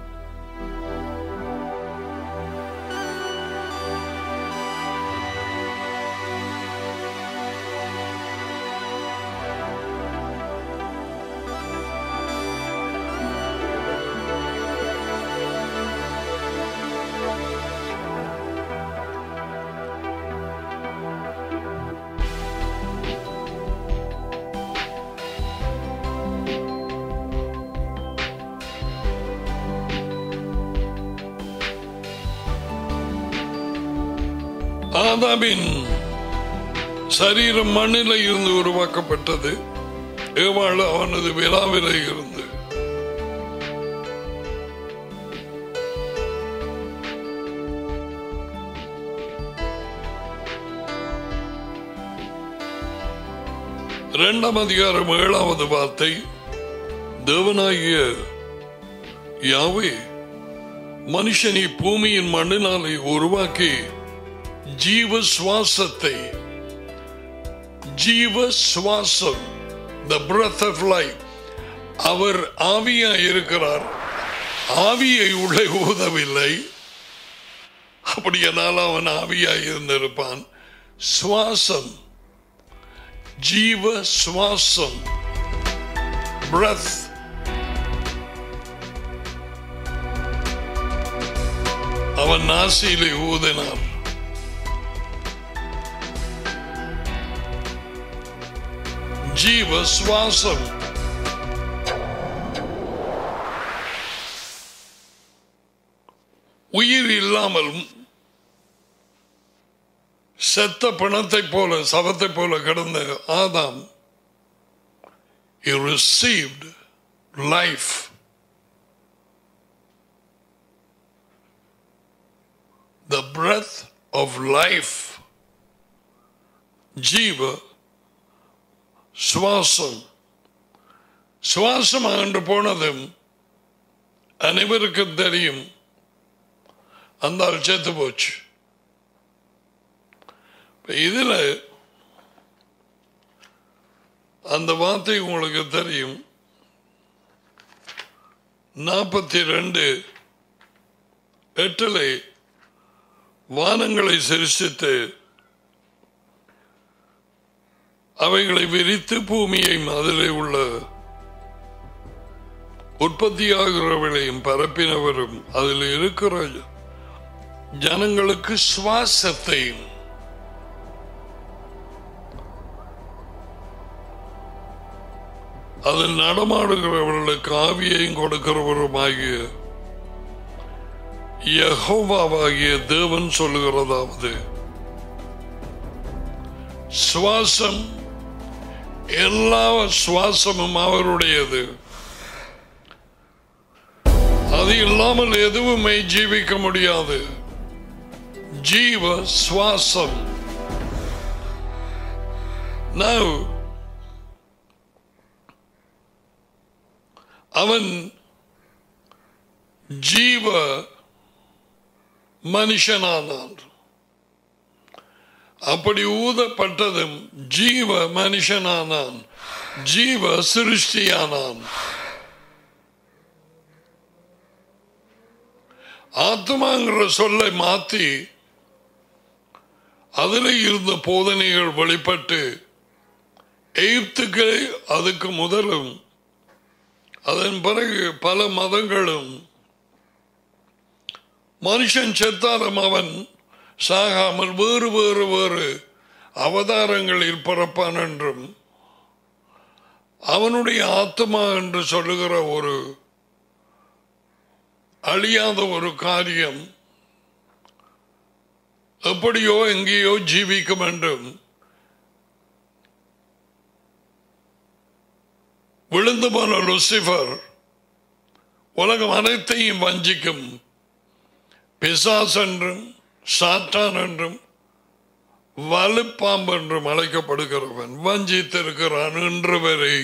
ஆதாமின் சரீரம் மண்ணில இருந்து உருவாக்கப்பட்டது ஏவாள் அவனது விழாவில இருந்து இரண்டாம் அதிகாரம் ஏழாவது வார்த்தை தேவனாகிய யாவே மனுஷனை பூமியின் மண்ணினாலே உருவாக்கி ஜீவ சுவாசத்தை ஜீவ சுவாசம் த பிரத் ஆஃப் லைஃப் அவர் ஆவியா இருக்கிறார் ஆவியை உள்ளே ஊதவில்லை அப்படியானால் அவன் ஆவியாய் இருந்திருப்பான் சுவாசம் ஜீவ சுவாசம் பிரத் அவன் நாசியிலே ஊதினார் ஜீவ சுவாசம் உயிர் இல்லாமல் செத்த பிணத்தை போல சவத்தை போல கிடந்த ஆதாம் he received life the breath of life ஜீவ சுவாசம் சுவாசம் என்று போனதும் அனைவருக்கும் தெரியும் அந்த ஆள் செத்து போச்சு இப்ப இதுல அந்த வார்த்தை உங்களுக்கு தெரியும் நாற்பத்தி ரெண்டு எட்டுல வானங்களை சிருஷ்டித்து அவைகளை விரித்து பூமியையும் அதிலே உள்ள உற்பத்தியாகிறவர்களையும் பரப்பினவரும் அதில் இருக்கிற ஜனங்களுக்கு சுவாசத்தையும் அதில் நடமாடுகிறவர்களுக்கு ஆவியையும் கொடுக்கிறவருமாகிய யஹோவாவாகிய தேவன் சொல்லுகிறதாவது சுவாசம் எல்லா சுவாசமும் அவருடையது அது இல்லாமல் எதுவுமே ஜீவிக்க முடியாது ஜீவ சுவாசம் Now, அவன் ஜீவ மனுஷனானான் அப்படி ஊதப்பட்டதும் ஜீவ மனுஷனானான் ஜீவ சிருஷ்டியானான் ஆத்மாங்கிற சொல்லை மாத்தி அதில் இருந்த போதனைகள் வெளிப்பட்டு எகிப்துக்கு அதுக்கு முதலும் அதன் பிறகு பல மதங்களும் மனுஷன் செத்தாலும் அவன் சாகாமல் வேறு வேறு வேறு அவதாரங்களில் பிறப்பான் என்றும் அவனுடைய ஆத்மா என்று சொல்லுகிற ஒரு அழியாத ஒரு காரியம் எப்படியோ எங்கேயோ ஜீவிக்கும் என்றும் விழுந்து போன லுசிபர் உலகம் அனைத்தையும் வஞ்சிக்கும் பிசாஸ் என்றும் சாத்தான் என்றும் வலுப்பாம்பு என்றும் அழைக்கப்படுகிறவன் வஞ்சித்திருக்கிறான் இன்று வரை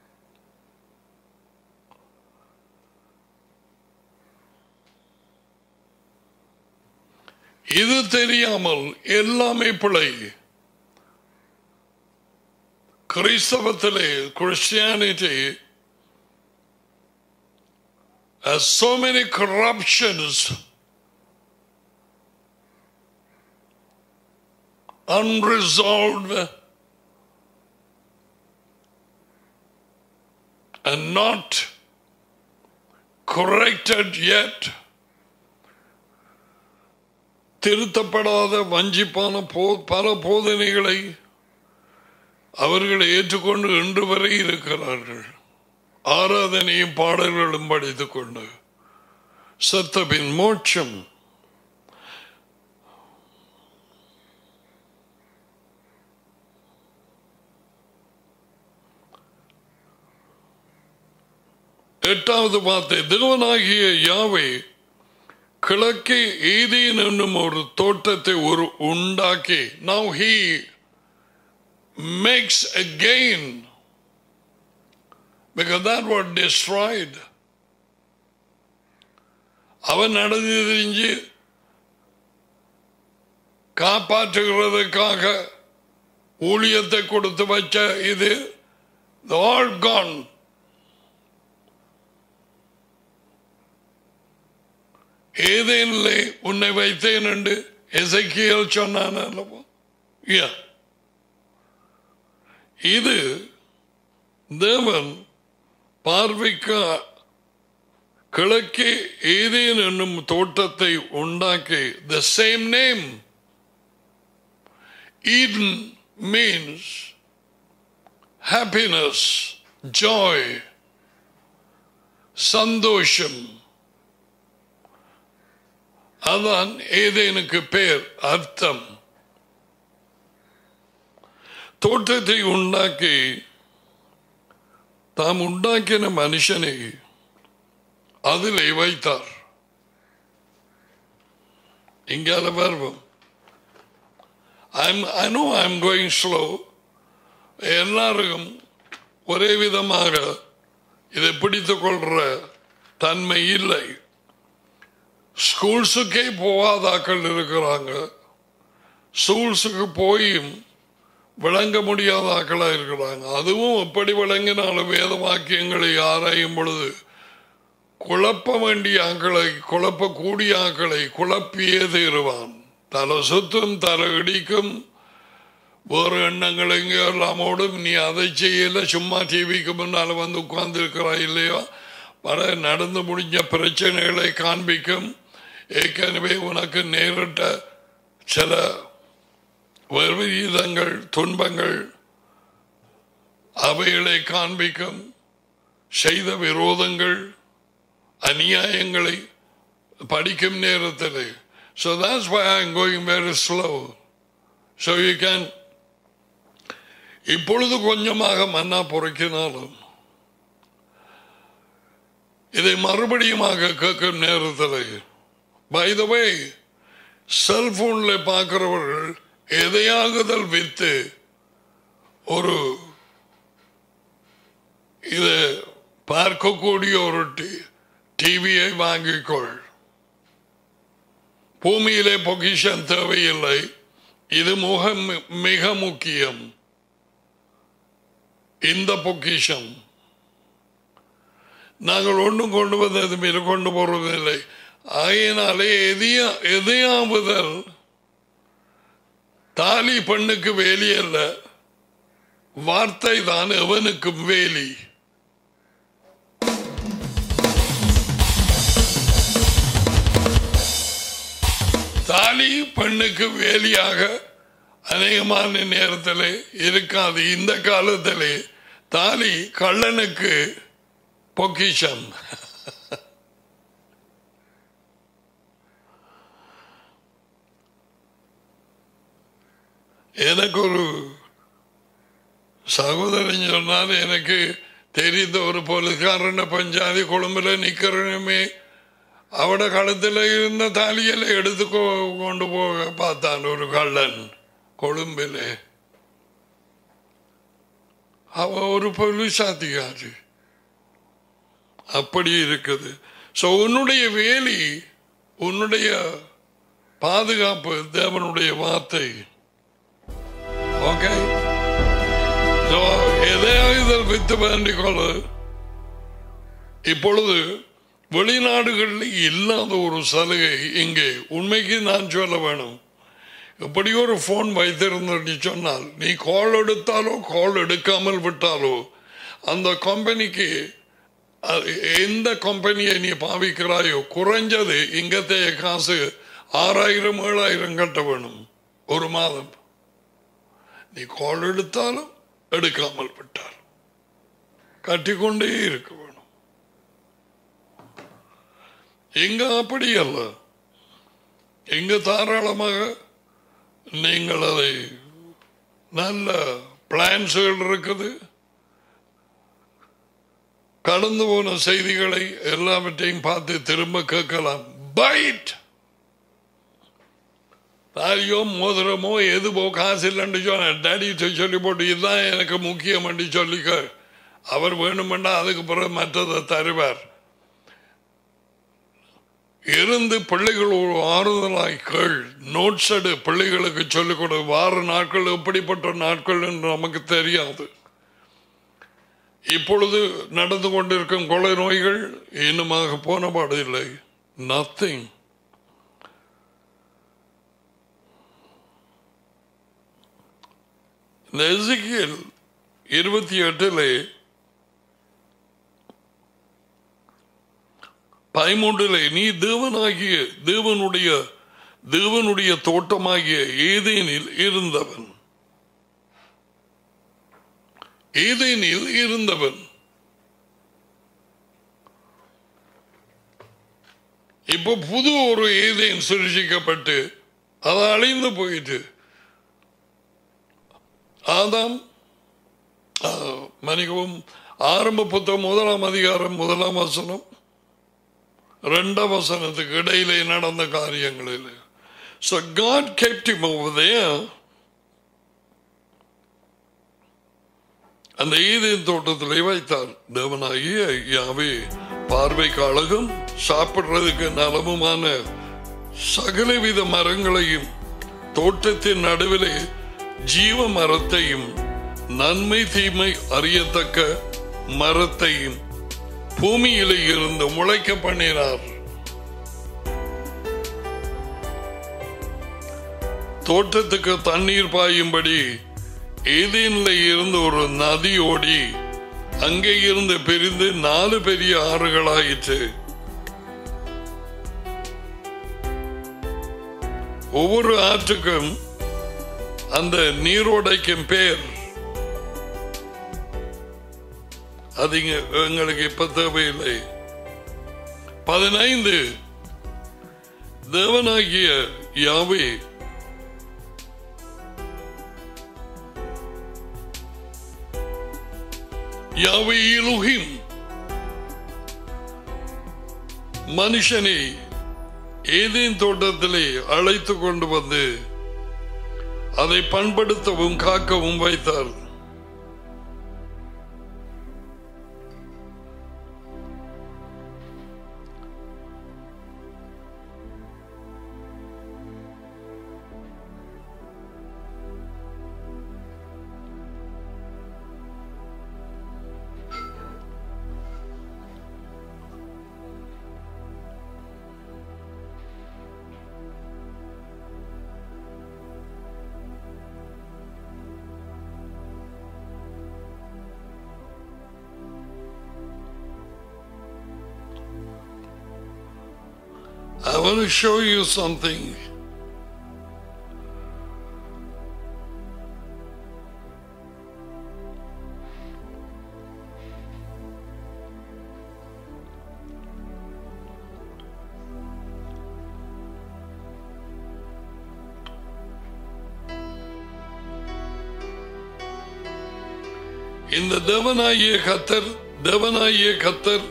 இது தெரியாமல் எல்லாமே பிழை கிறிஸ்தவத்திலே Christianity has so many corruptions unresolved and not corrected yet திருத்தப்படாத வஞ்சிப்பான போ பல போதனைகளை அவர்கள் ஏற்றுக்கொண்டு இன்று வரை இருக்கிறார்கள் ஆராதனையும் பாடல்களும் படித்துக் கொண்டு சத்தபின் மோட்சம் எட்டாவது வார்த்தை தேவனாகிய யாவை கிழக்கே ஏதேன் என்னும் ஒரு தோட்டத்தை ஒரு உண்டாக்கி now he makes again because that was destroyed அவன் நடந்து தெரிஞ்சு காப்பாற்றுகிறதுக்காக ஊழியத்தை கொடுத்து வச்ச இது ஆல் கான் ஏதேனிலே உன்னை வைத்தேன் என்று எசைக்கியல் சொன்னான் அல்லவா Yeah. இது தேவன் பார்வைக்கு கிழக்கே ஏதேன் என்னும் தோட்டத்தை உண்டாக்கி the same name Eden means happiness joy சந்தோஷம் அதான் ஏதேனுக்கு பேர் அர்த்தம் தோட்டத்தை உண்டாக்கி தாம் உண்டாக்கின மனுஷனை அதிலே வைத்தார் இங்கால வருவோம் I'm I know I'm going slow எல்லாருக்கும் ஒரே விதமாக இதை பிடித்துக் கொள்ற தன்மை இல்லை ஸ்கூல்ஸுக்கே போகாதாக்கள் இருக்கிறாங்க ஸ்கூல்ஸுக்கு போயும் விளங்க முடியாத ஆக்களாக இருக்கிறாங்க அதுவும் எப்படி விளங்கினாலும் வேத வாக்கியங்களை ஆராயும் பொழுது குழப்ப வேண்டிய ஆக்களை குழப்பக்கூடிய ஆக்களை குழப்பியே தீருவான் தலை சுத்தும் தலை இடிக்கும் வேறு எண்ணங்கள் எங்கேயோ எல்லாமோடும் நீ அதை செய்யல சும்மா டிவிக்கு முன்னால் வந்து உட்கார்ந்து இருக்கிறாய் இல்லையா வர நடந்து முடிஞ்ச பிரச்சனைகளை காண்பிக்கும் ஏற்கனவே உனக்கு நேரிட்ட சில விபரீதங்கள் துன்பங்கள் அவைகளை காண்பிக்கும் செய்த விரோதங்கள் அநியாயங்களை படிக்கும் நேரத்தில் So that's why I'm going very slow. So you can இப்பொழுது கொஞ்சமாக மன்னா பொறுக்கினாலும் இதை மறுபடியுமாக கேட்கும் நேரத்தில் பை த வே செல்போனில் பார்க்கிறவர்கள் எதையாகுதல் வித்து ஒரு இது பார்க்கக்கூடிய ஒரு டிவியை வாங்கிக்கொள் பூமியிலே பொக்கிஷம் தேவையில்லை இது முக மிக முக்கியம் இந்த பொக்கிஷம் நாங்கள் ஒன்றும் கொண்டு வந்தது மீது கொண்டு போறதில்லை ஆகையினாலே எதையா எதையாவதல் தாலி பெண்ணுக்கு வேலி அல்ல வார்த்தை தான் எவனுக்கும் வேலி தாலி பெண்ணுக்கு வேலியாக அநேகமான நேரத்தில் இருக்காது இந்த காலத்திலே தாலி கள்ளனுக்கு பொக்கிஷம் எனக்கு ஒரு சகோதரன் சொன்னால் எனக்கு தெரிந்த ஒரு போலீஸ்காரன பஞ்சாதி கொழும்புல நிக்கிறனுமே அவட களத்தில் இருந்த தாலியெல்லாம் எடுத்து கொ- கொண்டு போக பார்த்தான் ஒரு கள்ளன் கொழும்பிலே அவ ஒரு போலீஸ் அதிகாரி அப்படி இருக்குது ஸோ உன்னுடைய வேலி உன்னுடைய பாதுகாப்பு தேவனுடைய வார்த்தை ஓகே எதையாவது வித்து வேண்டிக் கொள்ளு இப்பொழுது வெளிநாடுகளில் இல்லாத ஒரு சலுகை இங்கே உண்மைக்கு நான் சொல்ல வேணும் இப்படி ஒரு ஃபோன் வைத்திருந்தன்னு சொன்னால் நீ கால் எடுத்தாலோ கால் எடுக்காமல் விட்டாலோ அந்த கம்பெனிக்கு அது எந்த கம்பெனியை நீ பாவிக்கிறாயோ குறைஞ்சது இங்கத்தைய காசு ஆறாயிரம் ஏழாயிரம் கட்ட வேணும் ஒரு மாதம் நீ கால் எடுத்தாலும் எடுக்காமல் விட்டால் கட்டிக்கொண்டே இருக்க வேணும் எங்க அப்படி அல்ல எங்க தாராளமாக நீங்கள் அதை நல்ல பிளான்ஸுகள் இருக்குது கடந்து போன செய்திகளை எல்லாவற்றையும் பார்த்து திரும்ப கேட்கலாம் பைட் தாலியோ மோதிரமோ எதுவோ காசு இல்லைன்னு சொன்ன டேடி சொல்லி போட்டு இதுதான் எனக்கு முக்கியம் என்று சொல்லிக்க அவர் வேணுமெண்டா அதுக்கு பிறகு மற்றதை தருவார் இருந்து பிள்ளைகள் ஒரு ஆறுதலாய் கேள் நோட்ஸ் எடு பிள்ளைகளுக்கு சொல்லிக் கொடு வார நாட்கள் எப்படிப்பட்ட நாட்கள் என்று நமக்கு தெரியாது இப்பொழுது நடந்து கொண்டிருக்கும் கொலை நோய்கள் இன்னுமாக போன பாடு இல்லை நத்திங் இந்த எசிக்கியல் இருபத்தி எட்டிலே பதிமூன்றிலே நீ தேவனாகிய தேவனுடைய தேவனுடைய தோட்டமாகிய ஏதேனில் இருந்தவன் ஏதேனில் இருந்தவன் இப்போ புது ஒரு ஏதேன் சிருஷிக்கப்பட்டு அது அழிந்து போயிட்டு ஆதாம் ஆ, மன்னிக்கவும் ஆரம்ப புத்தகம் முதலாம் அதிகாரம் முதலாம் வசனம் ரெண்டாம் வசனத்துக்கு இடையிலே நடந்த காரியங்களில் So God kept him over there. அந்த ஈதேன் தோட்டத்திலே வைத்தார் தேவனாகிய யாவே பார்வைக்கு அழகும் சாப்பிடுறதுக்கு நலமுமான சகலவித மரங்களையும் தோட்டத்தின் நடுவிலே ஜீவ மரத்தையும் நன்மை தீமை அறியத்தக்க மரத்தையும் பூமியிலே இருந்து முளைக்க பண்ணினார் தோட்டத்துக்கு தண்ணீர் பாயும்படி ஏதேனில் இருந்து ஒரு நதி ஓடி அங்கே இருந்து பிரிந்து நாலு பெரிய ஆறுகளாயிற்று ஒவ்வொரு ஆற்றுக்கும் அந்த நீரோடைக்கும் பேர் அது இங்க எங்களுக்கு இப்ப தேவையில்லை பதினைந்து தேவனாகிய யாவே யாவே இலுகிம் மனுஷனை ஏதேன் தோட்டத்திலே அழைத்து கொண்டு வந்து அதை பண்படுத்தவும் காக்கவும் வைத்தார் I want to show you something. இந்த தேவனாகிய கத்தர் தேவனாகிய கத்தர்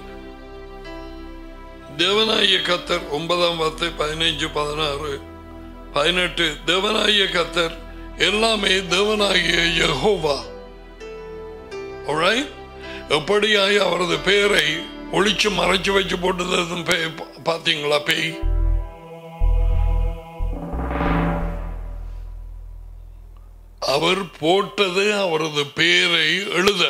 தேவனாகிய கத்தர் ஒன்பதாம் வார்த்தை பதினைஞ்சு பதினாறு பதினெட்டு தேவனாகிய கத்தர் எல்லாமே தேவனாகிய யெகோவா Alright? எப்படியாய் அவரது பெயரை ஒளிச்சு மறைச்சு வச்சு போட்டது பாத்தீங்களா பேய் அவர் போட்டது அவரது பெயரை எழுத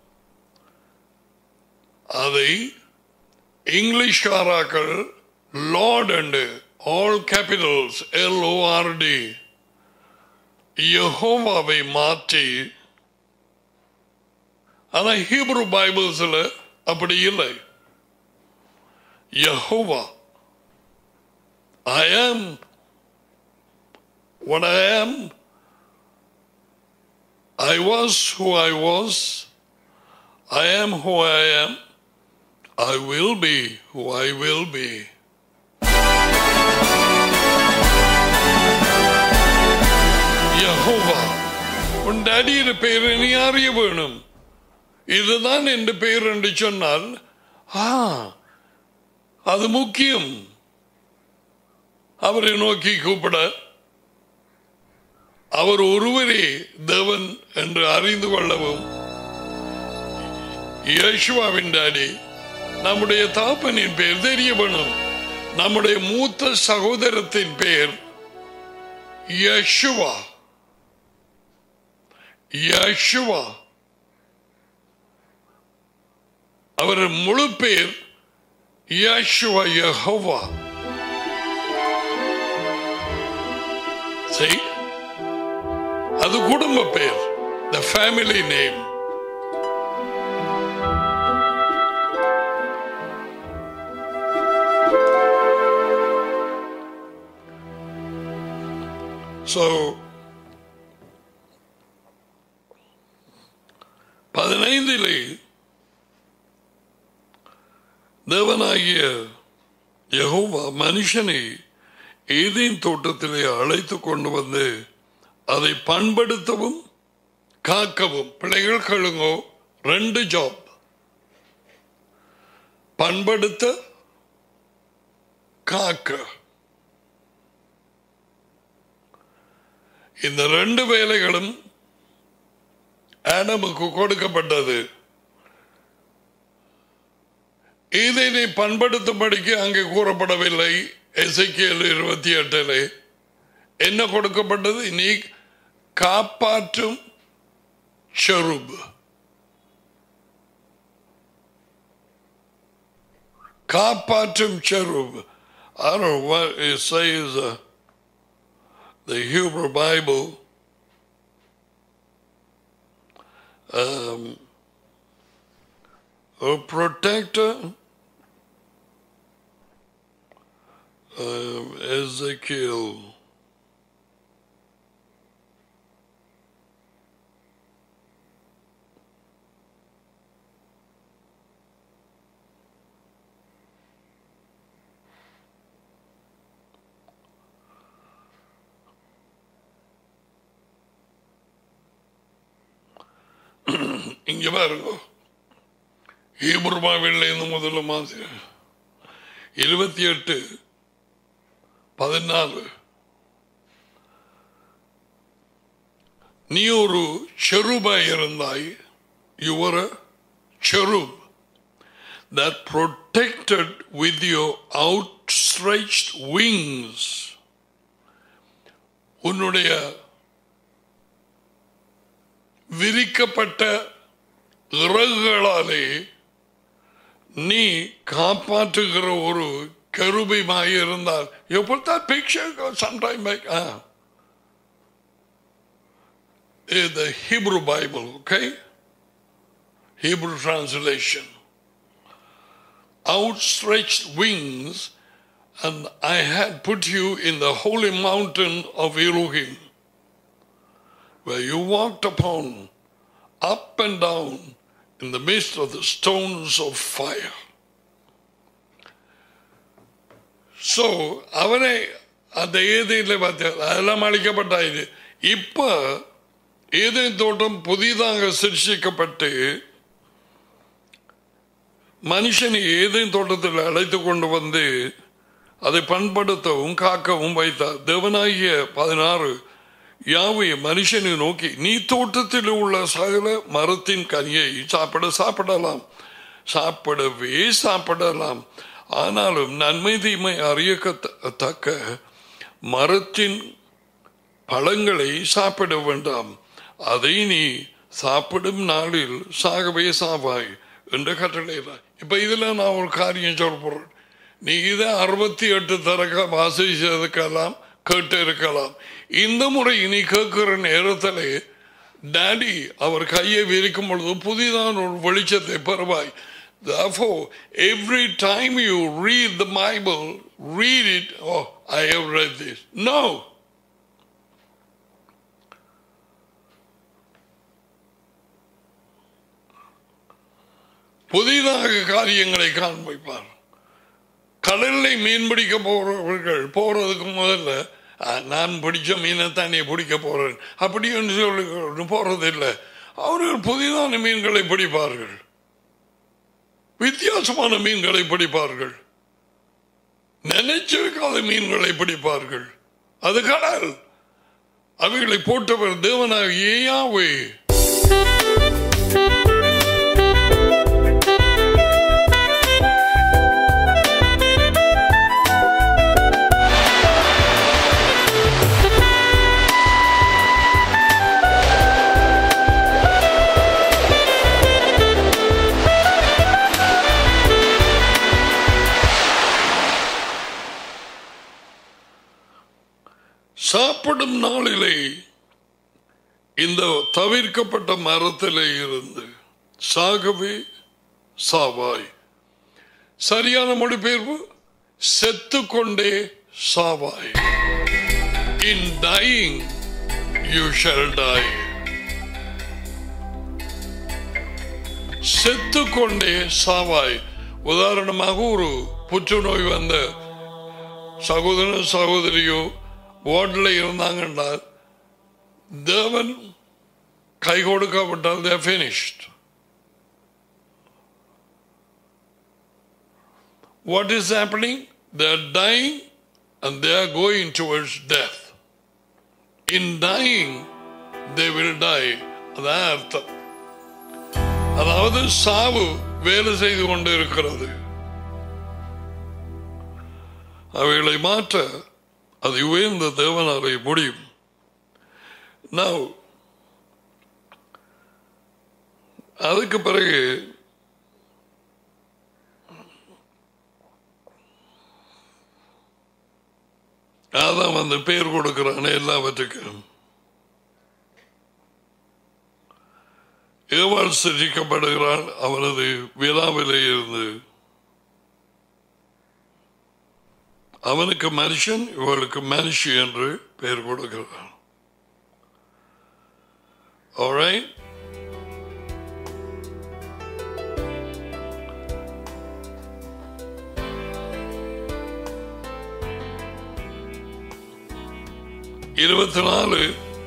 அதை இங்கிலீஷ்காராக்கள் Lord and all capitals L O R D யெகோவாவை மாற்றி ஆனா ஹீப்ரு பைபிள்ஸ்ல அப்படி இல்லை யெகோவா ஐ ஆம் what I am I was who I was I am who I am I will be who I will be Jehovah உன் டேடியின் பெயர் நீ அறிய வேணும் இதுதான் என் பெயர் என்று சொன்னால் ஆ அது முக்கியம் அவரை நோக்கி கூப்பிட அவர் ஒருவரே தேவன் என்று அறிந்து கொள்ளவும் யேசுவாவின் டாடி நம்முடைய தாப்பனின் பெயர் தெரிய வேணும் நம்முடைய மூத்த சகோதரத்தின் பெயர் யேசுவா யேசுவா அவர் முழு பேர் யேசுவா யெகோவா சரி அது குடும்ப பெயர் த ஃபேமிலி நேம் ஸோ பதினைந்திலே தேவனாகிய யெகோவா மனுஷனை ஏதேன் தோட்டத்திலே அழைத்து கொண்டு வந்து அதை பண்படுத்தவும் காக்கவும் பிள்ளைகள் கழுங்கோ ரெண்டு ஜாப் பண்படுத்த காக்க இந்த ரெண்டு வேலைகளும் ஆடமுக்கு கொடுக்கப்பட்டது இதனை பண்படுத்தும்படிக்கு அங்கே கூறப்படவில்லை எசைக்கியல் இருபத்தி எட்டிலே என்ன கொடுக்கப்பட்டது நீ காப்பாற்றும் ஷெருப் காப்பாற்றும் ஷெருப் I don't know what it says uh, the Hebrew Bible um, a protector um, Ezekiel இங்க பாருங்க ஹீபுர்மாவில் இருந்து முதல்ல மாதிரி இருபத்தி எட்டு பதினாலு நீ ஒரு செருபாய் இருந்தாய் your cherub that protected with your outstretched wings உன்னுடைய விரிக்கப்பட்ட இறகுகளாலே நீ காப்பாற்றுகிற ஒரு கருபைமாய் இருந்தால் you put that picture sometime back ah. In the Hebrew Bible okay Hebrew translation outstretched wings and I had put you in the holy mountain of Elohim where you walked upon up and down in the midst of the stones of fire. So, அவனை அந்த ஏதையில் பார்த்த அதெல்லாம் அழிக்கப்பட்டாயிரு இப்ப ஏதை தோட்டம் புதிதாக சிருஷிக்கப்பட்டு மனுஷனை ஏதை தோட்டத்தில் அழைத்து கொண்டு வந்து அதை பண்படுத்தவும் காக்கவும் வைத்தார் தேவனாகிய பதினாறு யாவை மனுஷனை நோக்கி நீ தோட்டத்தில் உள்ள சகல மரத்தின் கனியை சாப்பிட சாப்பிடலாம் சாப்பிடவே சாப்பிடலாம் ஆனாலும் நன்மை தீமை அறியத்தக்க மரத்தின் பழங்களை சாப்பிட வேண்டாம் அதை நீ சாப்பிடும் நாளில் சாகவே சாவாய் என்று கட்டளையில இப்ப இதுல நான் ஒரு காரியம் சொல்ல போறேன் நீ இதை அறுபத்தி எட்டு தரக்க வாசிச்சதுக்கெல்லாம் கேட்டு இருக்கலாம் இந்த முறை நீ கேட்கிற நேரத்தில் டாடி அவர் கையை விரிக்கும் பொழுது புதிதான ஒரு வெளிச்சத்தை பெறுவாய் Therefore, every time you read the Bible, read it, oh, I have read this. No. புதிதாக காரியங்களை காண்பிப்பார் கடலில் மீன் பிடிக்க போறவர்கள் போறதுக்கு முதல்ல "அஹ், நான் பிடிச்ச மீனை தானே பிடிக்க போறேன் அப்படி என்று சொல்லி போறதில்லை அவர்கள் புதிதான மீன்களை பிடிப்பார்கள் வித்தியாசமான மீன்களை பிடிப்பார்கள் நினைச்சிருக்காத மீன்களை பிடிப்பார்கள் அது கடல் அவைகளை போட்டவர் தேவனாக ஏயாவே சாப்பிடும் நாளிலே இந்த தவிர்க்கப்பட்ட மரத்திலே இருந்து சாகவே சாவாய் சரியான மொழிபெயர்ப்பு செத்து கொண்டே சாவாய் in dying you shall die செத்து கொண்டே சாவாய் உதாரணமாக ஒரு புற்றுநோய் வந்த சகோதரன் சகோதரியோ வார்டில் இருந்தாங்கன்னா தேவன் கை கொடுக்கப்பட்டால் they are finished what is happening they are dying and they are going towards death in dying they will die அதான் அர்த்தம் அதாவது சாவு வேலை செய்து கொண்டு இருக்கிறது அவைகளை மாற்ற அது உயர்ந்த தேவனாலே முடியும் Now, அதுக்கு பிறகு அதான் வந்து பேர் கொடுக்கிறான் எல்லாவற்றுக்கும் ஏவாள் சிரிக்கப்படுகிறாள் அவனது விழாவிலே இருந்து அவனுக்கு மனுஷன் இவளுக்கு மனுஷி என்று பெயர் கொடுக்கிறான் Alright? இருபத்தி நாலு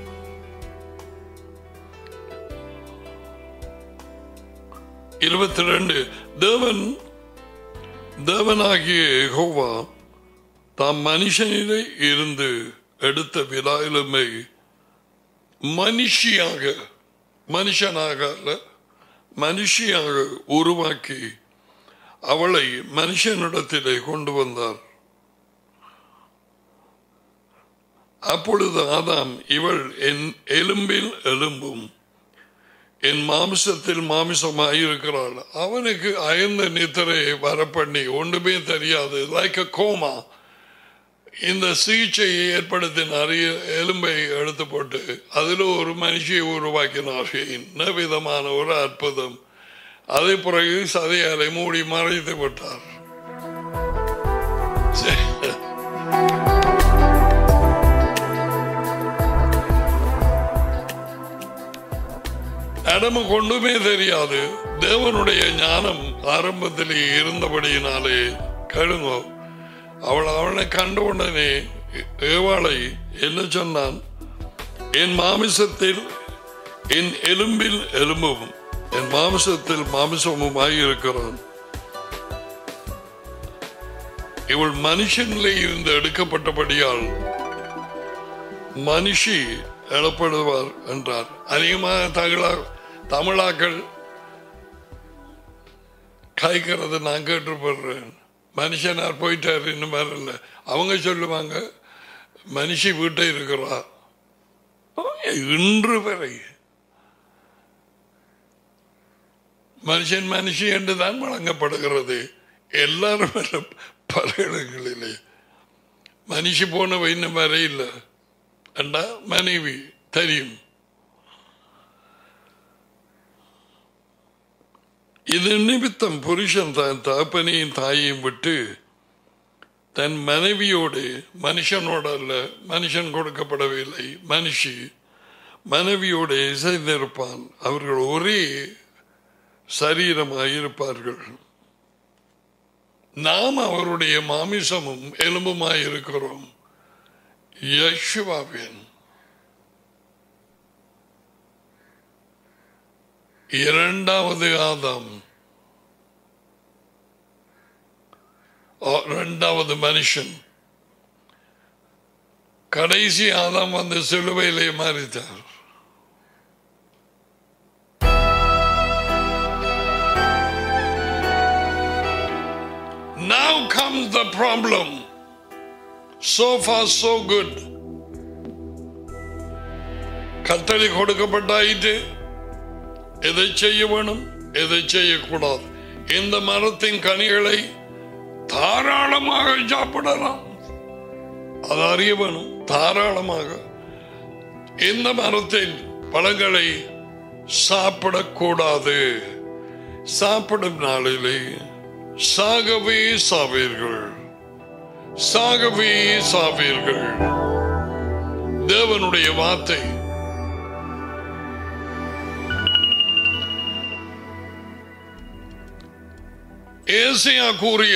இருபத்தி ரெண்டு தேவன் தேவனாகிய யெகோவா தாம் மனுஷனிலே இருந்து எடுத்த விழாயிலுமை மனுஷியாக மனுஷனாக அல்ல மனுஷியாக உருவாக்கி அவளை மனுஷனிடத்திலே கொண்டு வந்தார் அப்பொழுது ஆதாம் இவள் என் எலும்பில் எலும்பும் என் மாமிசத்தில் மாமிசமாயிருக்கிறாள் அவனுக்கு அயர்ந்த நித்திரையை வரப்பண்ணி ஒன்றுமே தெரியாது லைக் அ கோமா இந்த சிகிச்சையை ஏற்படுத்தின அரிய எலும்பை எடுத்து போட்டு அதில் ஒரு மனுஷியை உருவாக்கினார் என்ன விதமான ஒரு அற்புதம் அதை பிறகு சதையாலை மூடி மறைத்து விட்டார் சரி. இடமும் கொண்டுமே தெரியாது தேவனுடைய ஞானம் ஆரம்பத்திலே இருந்தபடியினாலே கழுங்கோ அவள் அவனை கண்ட உடனே ஏவாளை என்ன சொன்னான் என் மாமிசத்தில் என் எலும்பில் எலும்பும் என் மாமிசத்தில் மாமிசமுமாய் இருக்கிறான் இவள் மனுஷனிலே இருந்து எடுக்கப்பட்டபடியால் மனுஷி எழப்படுவார் என்றார் அதிகமாக தகிழா தமிழாக்கள் காய்க்கிறது நான் கேட்டுப்படுறேன் மனுஷனார் போயிட்டார் இன்னும் வரல அவங்க சொல்லுவாங்க மனுஷி வீட்டை இருக்கிறா இன்று வரை மனுஷன் மனுஷி என்று தான் வழங்கப்படுகிறது எல்லாரும் வர பல இடங்களிலே மனுஷி போனவ இன்னும் வர இல்லை அண்டா மனைவி தெரியும் இது நிமித்தம் புருஷன் தன் தகப்பனையும் தாயையும் விட்டு தன் மனைவியோடு மனுஷனோட அல்ல மனுஷன் கொடுக்கப்படவில்லை மனுஷி மனைவியோடு இசைந்திருப்பான் அவர்கள் ஒரே சரீரமாக இருப்பார்கள் நாம் அவருடைய மாமிசமும் எலும்புமாய் இருக்கிறோம் யசுவாவின் இரண்டாவது ஆதாம் இரண்டாவது மனுஷன் கடைசி ஆதாம் வந்து சிலுவையிலே மாறித்தார் Now comes the problem. So far, so good. கத்தளி கொடுக்கப்பட்டாயிட்டு எதை செய்ய வேணும் எதை செய்யக்கூடாது இந்த மரத்தின் கனிகளை தாராளமாக சாப்பிடலாம் அது அறிய வேணும் தாராளமாக இந்த மரத்தின் பழங்களை சாப்பிடக்கூடாது சாப்பிடும் நாளிலே சாகவே சாவீர்கள் சாகவே சாவீர்கள் தேவனுடைய வார்த்தை ஏசியா கூறிய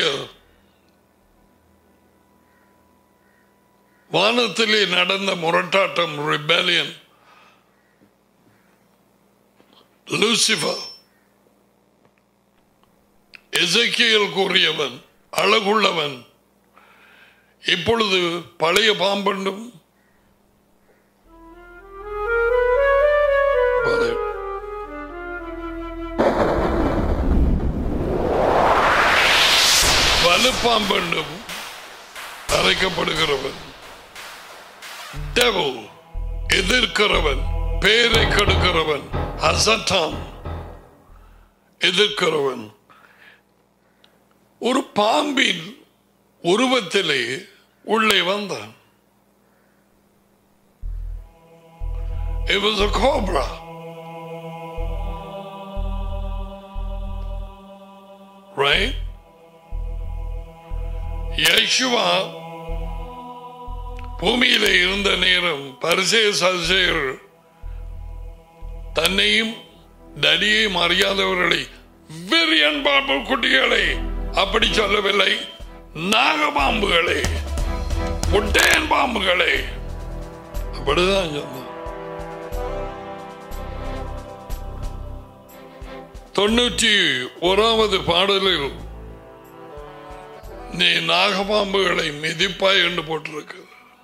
வானத்திலே நடந்த முரட்டாட்டம் ரிபேலியன் லூசிபர் எசக்கியல் கூறியவன் அழகுள்ளவன் இப்பொழுது பழைய பாம்பண்டும் வலுப்பாம்பண்டும் அழைக்கப்படுகிறவன் டெவல் எதிர்க்கிறவன் பேரை கெடுக்கிறவன் அசட்டான் எதிர்க்கிறவன் ஒரு பாம்பின் உருவத்திலே உள்ளே வந்தான் It was a cobra. Right? Yeshua பூமியிலே இருந்த நேரம் பரிசே சசேர் தன்னையும் தடியையும் அறியாதவர்களை வெறி அன்பார்ப்பு குட்டிகளை அப்படி சொல்லவில்லை நாகபாம்புகளே முட்டையன் பாம்புகளே அப்படிதான் சொன்னான் தொண்ணூற்றி ஓராவது பாடலில் நீ நாகபாம்புகளை மிதிப்பாய் என்று போட்டிருக்கு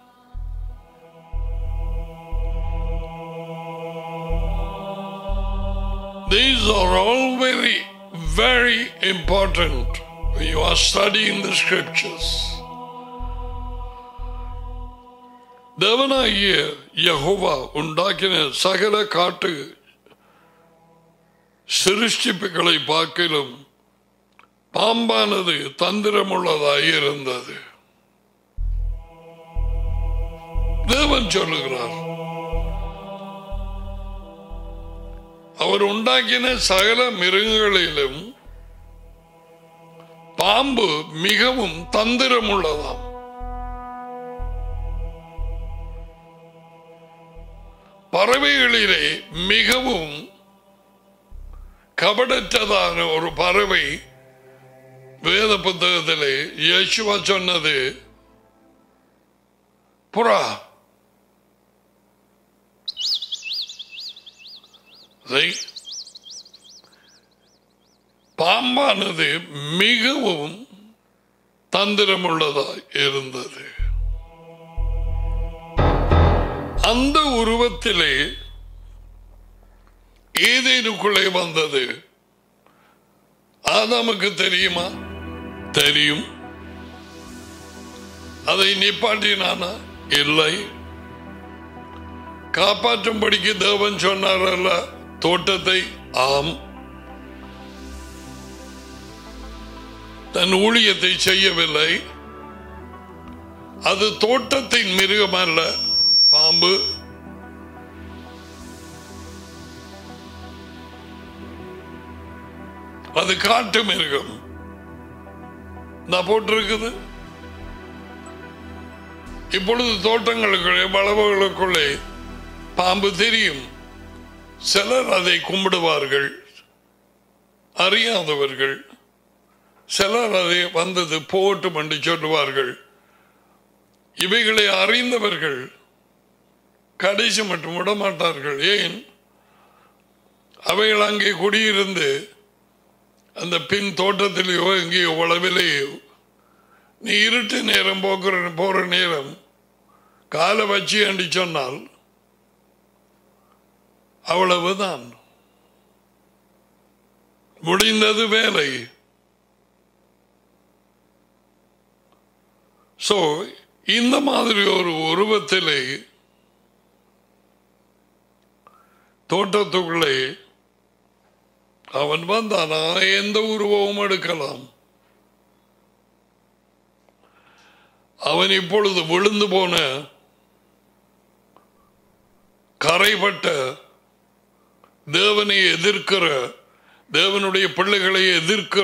These are all very, very important when you are studying the scriptures. தேவனாகிய யகோவா உண்டாக்கின சகல காட்டு சிருஷ்டிப்புகளை பார்க்கிலும் பாம்பானது தந்திரமுள்ளதாய் இருந்தது தேவன் சொல்லுகிறார் அவர் உண்டாக்கின சகல மிருகங்களிலும் பாம்பு மிகவும் தந்திரமுள்ளதாம் பறவைகளிலே மிகவும் கபடற்றதான ஒரு பறவை வேத புத்தகத்திலே யேசுவா சொன்னது புறா See? பாம்பானது மிகவும் தந்திரமுள்ளதாய் இருந்தது அந்த உருவத்திலே ஏதேனுக்குள்ளே வந்தது ஆதாமுக்கு தெரியுமா தெரியும் அதை நிப்பாட்டினானா இல்லை காப்பாற்றும்படிக்கு தேவன் சொன்னாரல்ல தோட்டத்தை ஆம் தன் ஊழியத்தை செய்யவில்லை அது தோட்டத்தின் மிருகம் அல்ல பாம்பு அது காட்டு மிருகம் நான் போட்டிருக்குது இப்பொழுது தோட்டங்களுக்குள்ளே வளவுகளுக்குள்ளே பாம்பு தெரியும் சிலர் அதை கும்பிடுவார்கள் அறியாதவர்கள் சிலர் அதை வந்தது போட்டும் என்று சொல்லுவார்கள் இவைகளை அறிந்தவர்கள் கடைசி மட்டும் விடமாட்டார்கள் ஏன் அவைகள் அங்கே குடியிருந்து அந்த பின் தோட்டத்திலேயோ எங்கேயோ உளவிலேயோ நீ இருட்டு நேரம் போக்குற போற நேரம் காலை வச்சு என்று சொன்னால் அவ்வளவுதான் முடிந்தது வேலை சோ இந்த மாதிரி ஒரு உருவத்திலே தோட்டத்துக்குள்ளே அவன் வந்தானா எந்த உருவமும் எடுக்கலாம் அவன் இப்பொழுது விழுந்து போன கரைப்பட்ட தேவனை எதிர்க்கிற தேவனுடைய பிள்ளைகளை எதிர்க்கிற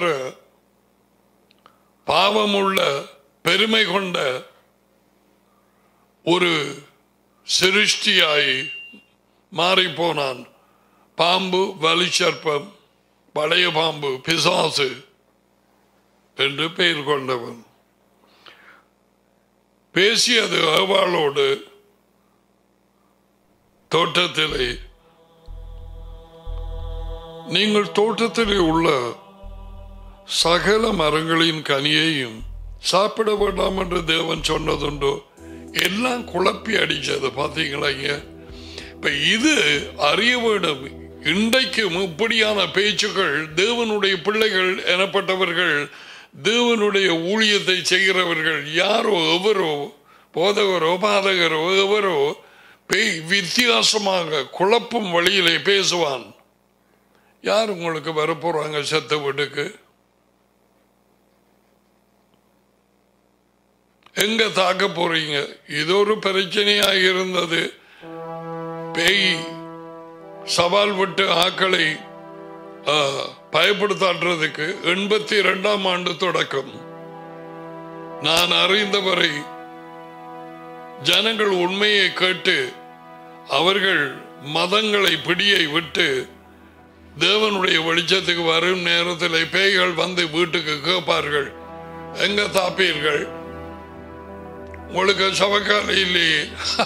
பாவமுள்ள பெருமை கொண்ட ஒரு சிருஷ்டியாய் மாறிப்போனான் பாம்பு வலிச்சர்ப்பம் பழைய பாம்பு பிசாசு என்று பெயர் கொண்டவன் பேசியது ஏவாளோடு தோட்டத்திலே நீங்கள் தோட்டத்திலே உள்ள சகல மரங்களின் கனியையும் சாப்பிட வேண்டாம் என்று தேவன் சொன்னதுண்டோ எல்லாம் குழப்பி அடிச்சது பாத்தீங்களா இங்க இப்ப இது அறிய வேண்டும் இன்றைக்கும் இப்படியான பேச்சுக்கள் தேவனுடைய பிள்ளைகள் எனப்பட்டவர்கள் தேவனுடைய ஊழியத்தை செய்கிறவர்கள் யாரோ எவரோ போதகரோ பாதகரோ எவரோ பேய் வித்தியாசமாக குழப்பும் வழியிலே பேசுவான் யார் உங்களுக்கு வரப்போறாங்க செத்த வீட்டுக்கு எங்க தாக்க போறீங்க இது ஒரு பிரச்சனையாக இருந்தது பேய் சவால் விட்டு ஆக்களை ஆ, பயப்படுத்தாடுறதுக்கு எண்பத்தி இரண்டாம் ஆண்டு தொடக்கம் நான் அறிந்தவரை ஜனங்கள் உண்மையை கேட்டு அவர்கள் மதங்களை பிடியை விட்டு தேவனுடைய வெளிச்சத்துக்கு வரும் நேரத்தில் பேய்கள் வந்து வீட்டுக்கு கேட்பார்கள் எங்க தாப்பீர்கள் உங்களுக்கு சவக்கால இல்லையே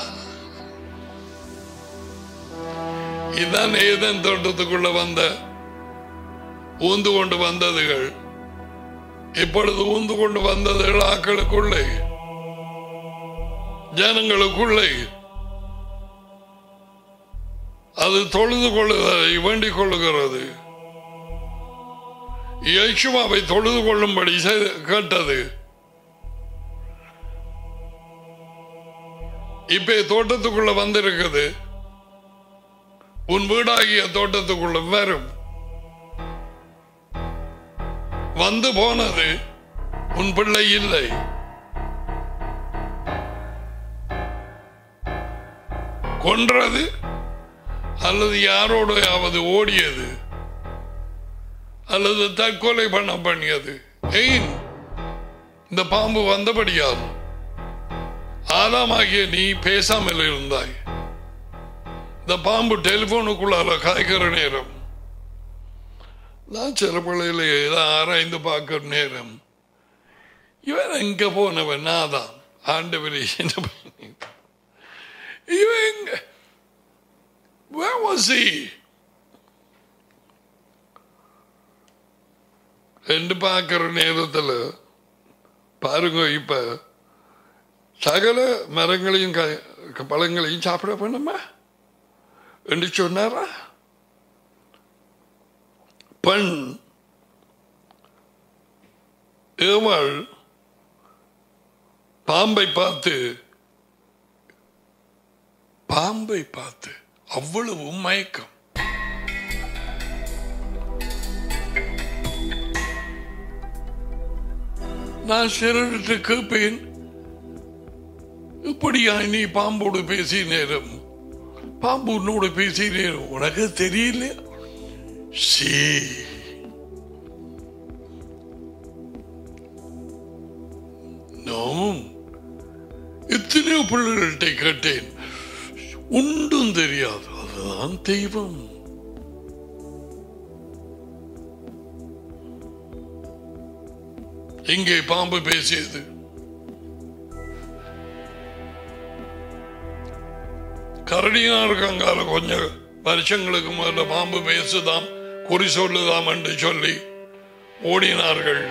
இதான் ஏதன் தோட்டத்துக்குள்ள வந்த ஊந்து கொண்டு வந்ததுகள் இப்பொழுது ஊந்து கொண்டு வந்ததுகள் ஆக்களுக்குள்ளே ஜனங்களுக்குள்ளே அது தொழுது கொள்ளுதலை வேண்டிக் கொள்ளுகிறது இயேசுவாவை தொழுது கொள்ளும்படி செய்- கேட்டது இப்ப தோட்டத்துக்குள்ள வந்திருக்குது உன் வீடாகிய தோட்டத்துக்குள்ள வரும் வந்து போனது உன் பிள்ளை இல்லை கொன்றது அல்லது யாரோடையாவது ஓடியது அல்லது தற்கொலை பண்ண பண்ணியது ஏன் இந்த பாம்பு வந்தபடியால் ஆதாமாகிய நீ பேசாமல் இருந்தாய் இந்த பாம்பு டெலிபோனுக்குள்ளால காய்க்கிற நேரம் நான் சில பிள்ளையில ஏதோ ஆராய்ந்து பார்க்கிற நேரம் இவன் எங்க போனவன் நான் தான் ஆண்டவரே என்ன பண்ணி இவன் எங்க Where was he? என்று பார்க்கிற நேரத்தில் பாருங்க இப்ப சகல மரங்களையும் க- பழங்களையும் சாப்பிட வேணுமா என்று சொன்னாரா பெண் ஏவாள் பாம்பை பார்த்து பாம்பை பார்த்து அவ்வளவு மயக்கம் நான் சிலருக்கு கேட்பேன் இப்படியா நீ பாம்போடு பேசி நேரம் பாம்பு உன்னோடு பேசி நேரம் உனக்கு தெரியல சீ நான் எத்தனையோ பிள்ளைகள்கிட்ட கேட்டேன் ஒன்றும் தெரியாது அதுதான் தெய்வம் இங்கே பாம்பு பேசியது கரடியா இருக்காங்கால கொஞ்சம் வருஷங்களுக்கு முதல்ல பாம்பு பேசுதாம் குறி சொல்லுதாம் என்று சொல்லி ஓடினார்கள்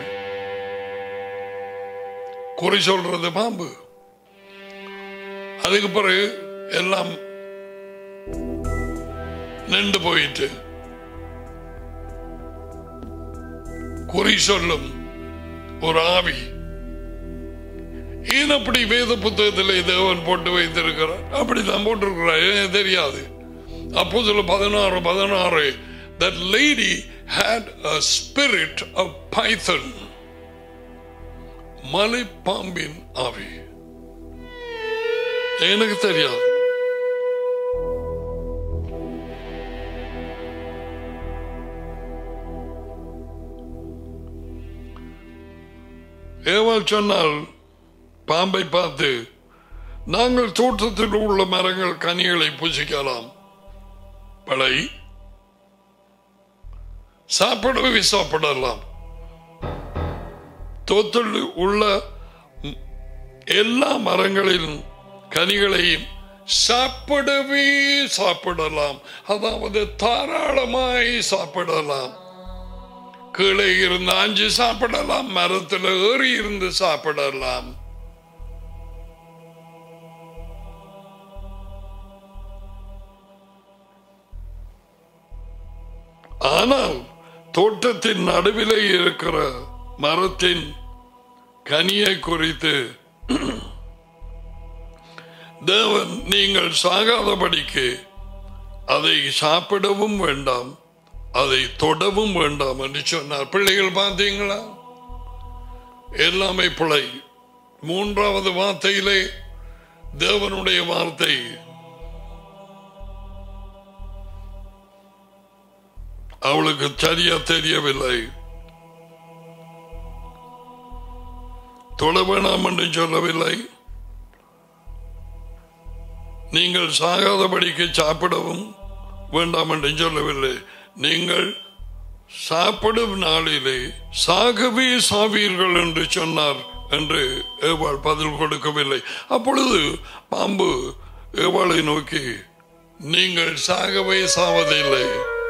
குறி சொல்றது பாம்பு அதுக்கு பிறகு எல்லாம் நின்று போயிட்டு குறி சொல்லும் ஒரு ஆவி ஏன் அப்படி வேத புத்தகத்தில் தேவன் போட்டு வைத்திருக்கிறார் அப்படிதான் போட்டிருக்கிறார் எனக்கு தெரியாது அப்போ சொல்ல பதினாறு பதினாறு that lady had a spirit of python மலை பாம்பின் ஆவி எனக்கு தெரியாது ஏவாள் சொன்னால் பாம்பை பார்த்து நாங்கள் தோட்டத்தில் உள்ள மரங்கள் கனிகளை புசிக்கலாம் பழை சாப்பிடவே சாப்பிடலாம் தோட்டத்தில் உள்ள ம், எல்லா மரங்களிலும் கனிகளையும் சாப்பிடவே சாப்பிடலாம் அதாவது தாராளமாய் சாப்பிடலாம் கீழே இருந்து அஞ்சு சாப்பிடலாம் மரத்தில் ஏறி இருந்து சாப்பிடலாம் ஆனால் தோட்டத்தின் நடுவிலே இருக்கிற மரத்தின் கனியை குறித்து தேவன் நீங்கள் சாகாதபடிக்கு அதை சாப்பிடவும் வேண்டாம் அதை தொடவும் வேண்டாம் என்று சொன்னார் பிள்ளைகள் பார்த்தீங்களா எல்லாமே பிழை மூன்றாவது வார்த்தையிலே தேவனுடைய வார்த்தை அவளுக்கு சரியா தெரியவில்லை தொட வேணாம் என்று சொல்லவில்லை நீங்கள் சாகாதபடிக்கு சாப்பிடவும் வேண்டாம் என்று சொல்லவில்லை நீங்கள் சாப்பிடும் நாளிலே சாகவே சாவீர்கள் என்று சொன்னார் என்று ஏவாள் பதில் கொடுக்கவில்லை அப்பொழுது பாம்பு ஏவாளை நோக்கி நீங்கள் சாகவே சாவதில்லை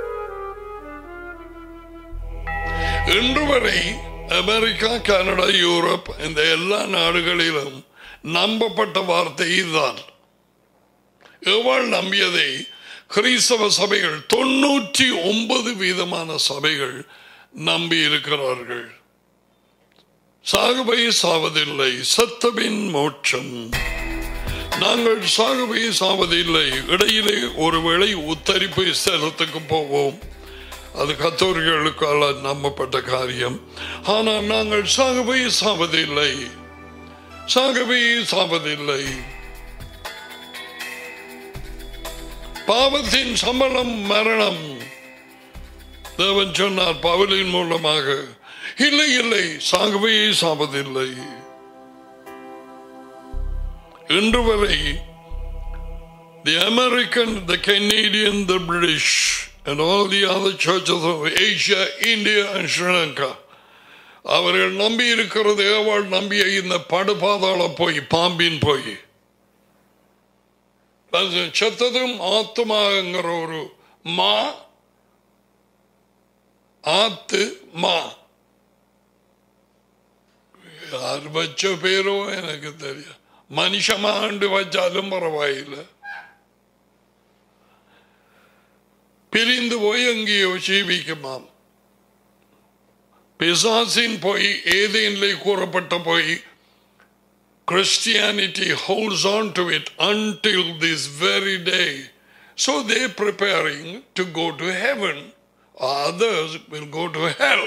இன்று வரை அமெரிக்கா கனடா யூரோப் இந்த எல்லா நாடுகளிலும் நம்பப்பட்ட வார்த்தை இதுதான் எவ்வாறு நம்பியதை கிறிஸ்தவ சபைகள் தொண்ணூற்றி ஒன்பது வீதமான சபைகள் நம்பி இருக்கிறார்கள் சாகுபை சாவதில்லை சத்தபின் மோட்சம் நாங்கள் சாகுபை சாவதில்லை இடையிலே ஒருவேளை உத்தரிப்பு ஸ்தலத்துக்கு போவோம் அது கத்தோர்களுக்கால நம்பப்பட்ட காரியம் ஆனால் நாங்கள் சாகவே சாவதில்லை சாகவே சாவதில்லை பாவத்தின் சம்பளம் மரணம் தேவன் சொன்னார் பவலின் மூலமாக இல்லை இல்லை சாகவே சாவதில்லை இன்று வரை the American, the Canadian, the British, and all the other churches of Asia, India, and Sri Lanka. அவர்கள் நம்பி இருக்கிறது ஏவாள் நம்பிய இந்த படுபாதாள போய் பாம்பின் போய் அது செத்ததும் ஆத்துமாங்கிற ஒரு மா ஆத்து மா யார் வச்ச பேரோ எனக்கு தெரியும் மனுஷமாண்டு வச்சாலும் பரவாயில்லை பிரிந்து போய் எங்கேயோ ஜீவிக்குமாம் பிசாசின் போய் ஏதேனிலே கூறப்பட்ட போய் Christianity holds on to it until this very day. So they're preparing to go to heaven. Others will go to hell.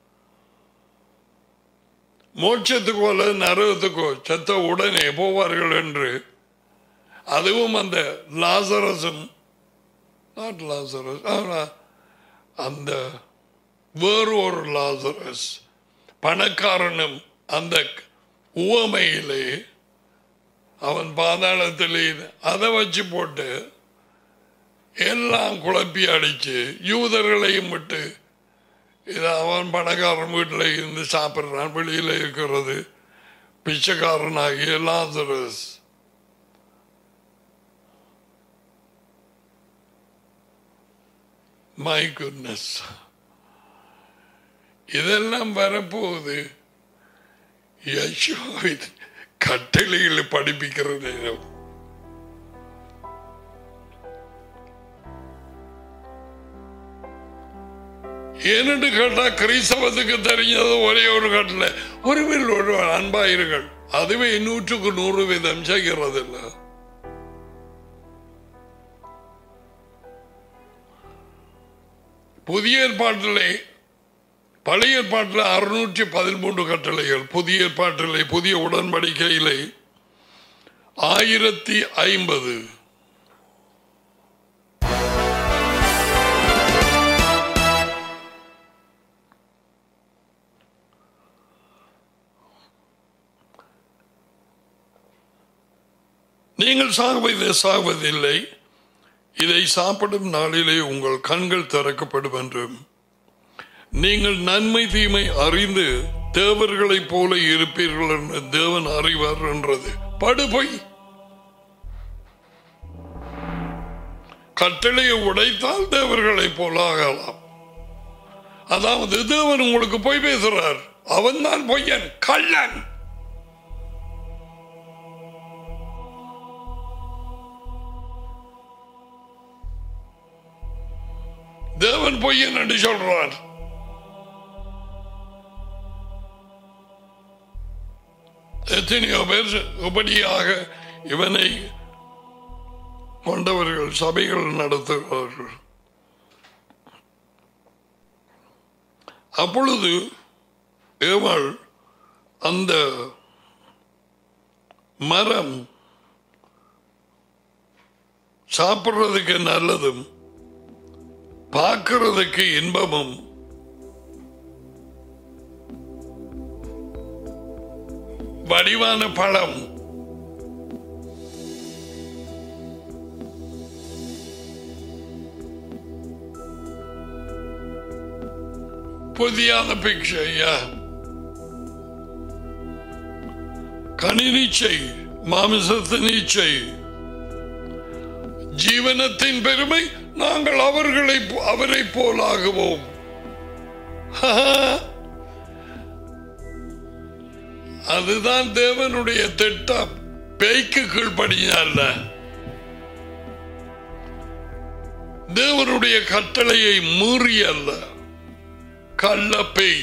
மோட்சத்துக்கோ அல்லது நரகத்துக்கோ செத்த உடனே போவார்கள் என்று அதுவும் அந்த லாசரசும் நாட் லாசரஸ் அந்த வேறு ஒரு லாசரஸ் பணக்காரனும் அந்த உவமையிலே அவன் பாதாளத்திலே அதை வச்சு போட்டு எல்லாம் குழப்பி அடிச்சு யூதர்களையும் விட்டு இது அவன் பணக்காரன் வீட்டில் இருந்து சாப்பிட்றான் வெளியில் இருக்கிறது பிச்சைக்காரனாகிய லாசரஸ் மை குட்னஸ் இதெல்லாம் வரப்போகுது யசோவின் கட்டளைகளை படிப்பிக்கிற நேரம் ஏனென்று கேட்டா கிறிஸ்தவத்துக்கு தெரிஞ்சது ஒரே ஒரு கட்டளை ஒருவில் ஒரு அன்பாயிருங்கள் அதுவே நூற்றுக்கு நூறு வீதம் செய்கிறது இல்லை புதிய ஏற்பாட்டிலே பழைய ஏற்பாட்டில் அறுநூற்றி பதிமூன்று கட்டளைகள் புதிய ஏற்பாட்டிலே புதிய உடன்படிக்கையிலே ஆயிரத்தி ஐம்பது நீங்கள் சாகுவதை சாகுவதில்லை இதை சாப்பிடும் நாளிலே உங்கள் கண்கள் திறக்கப்படும் என்றும் நீங்கள் நன்மை தீமை அறிந்து தேவர்களைப் போல இருப்பீர்கள் என்று தேவன் அறிவார் என்றது படுபொய் கட்டளையை உடைத்தால் தேவர்களைப் போல ஆகலாம் அதாவது தேவன் உங்களுக்கு பொய் பேசுறார் அவன் தான் பொய்யன் கள்ளன் தேவன் பொய்யன் என்று சொல்றார் எத்தனையோ பேர் உபடியாக இவனை கொண்டவர்கள் சபைகள் நடத்துகிறார்கள் அப்பொழுது ஏவாள் அந்த மரம் சாப்பிடுறதுக்கு நல்லதும் பார்க்கிறதுக்கு இன்பமும் வடிவான பழம் புதியான பிக்சர் ஐயா கணினிச்சை மாமிசத்தின் இச்சை ஜீவனத்தின் பெருமை நாங்கள் அவர்களை அவரை போலாகுவோம் அதுதான் தேவனுடைய திட்டம் பேய்க்கு கீழ்படியல்ல தேவனுடைய கட்டளையை மீறி அல்ல கள்ள பேய்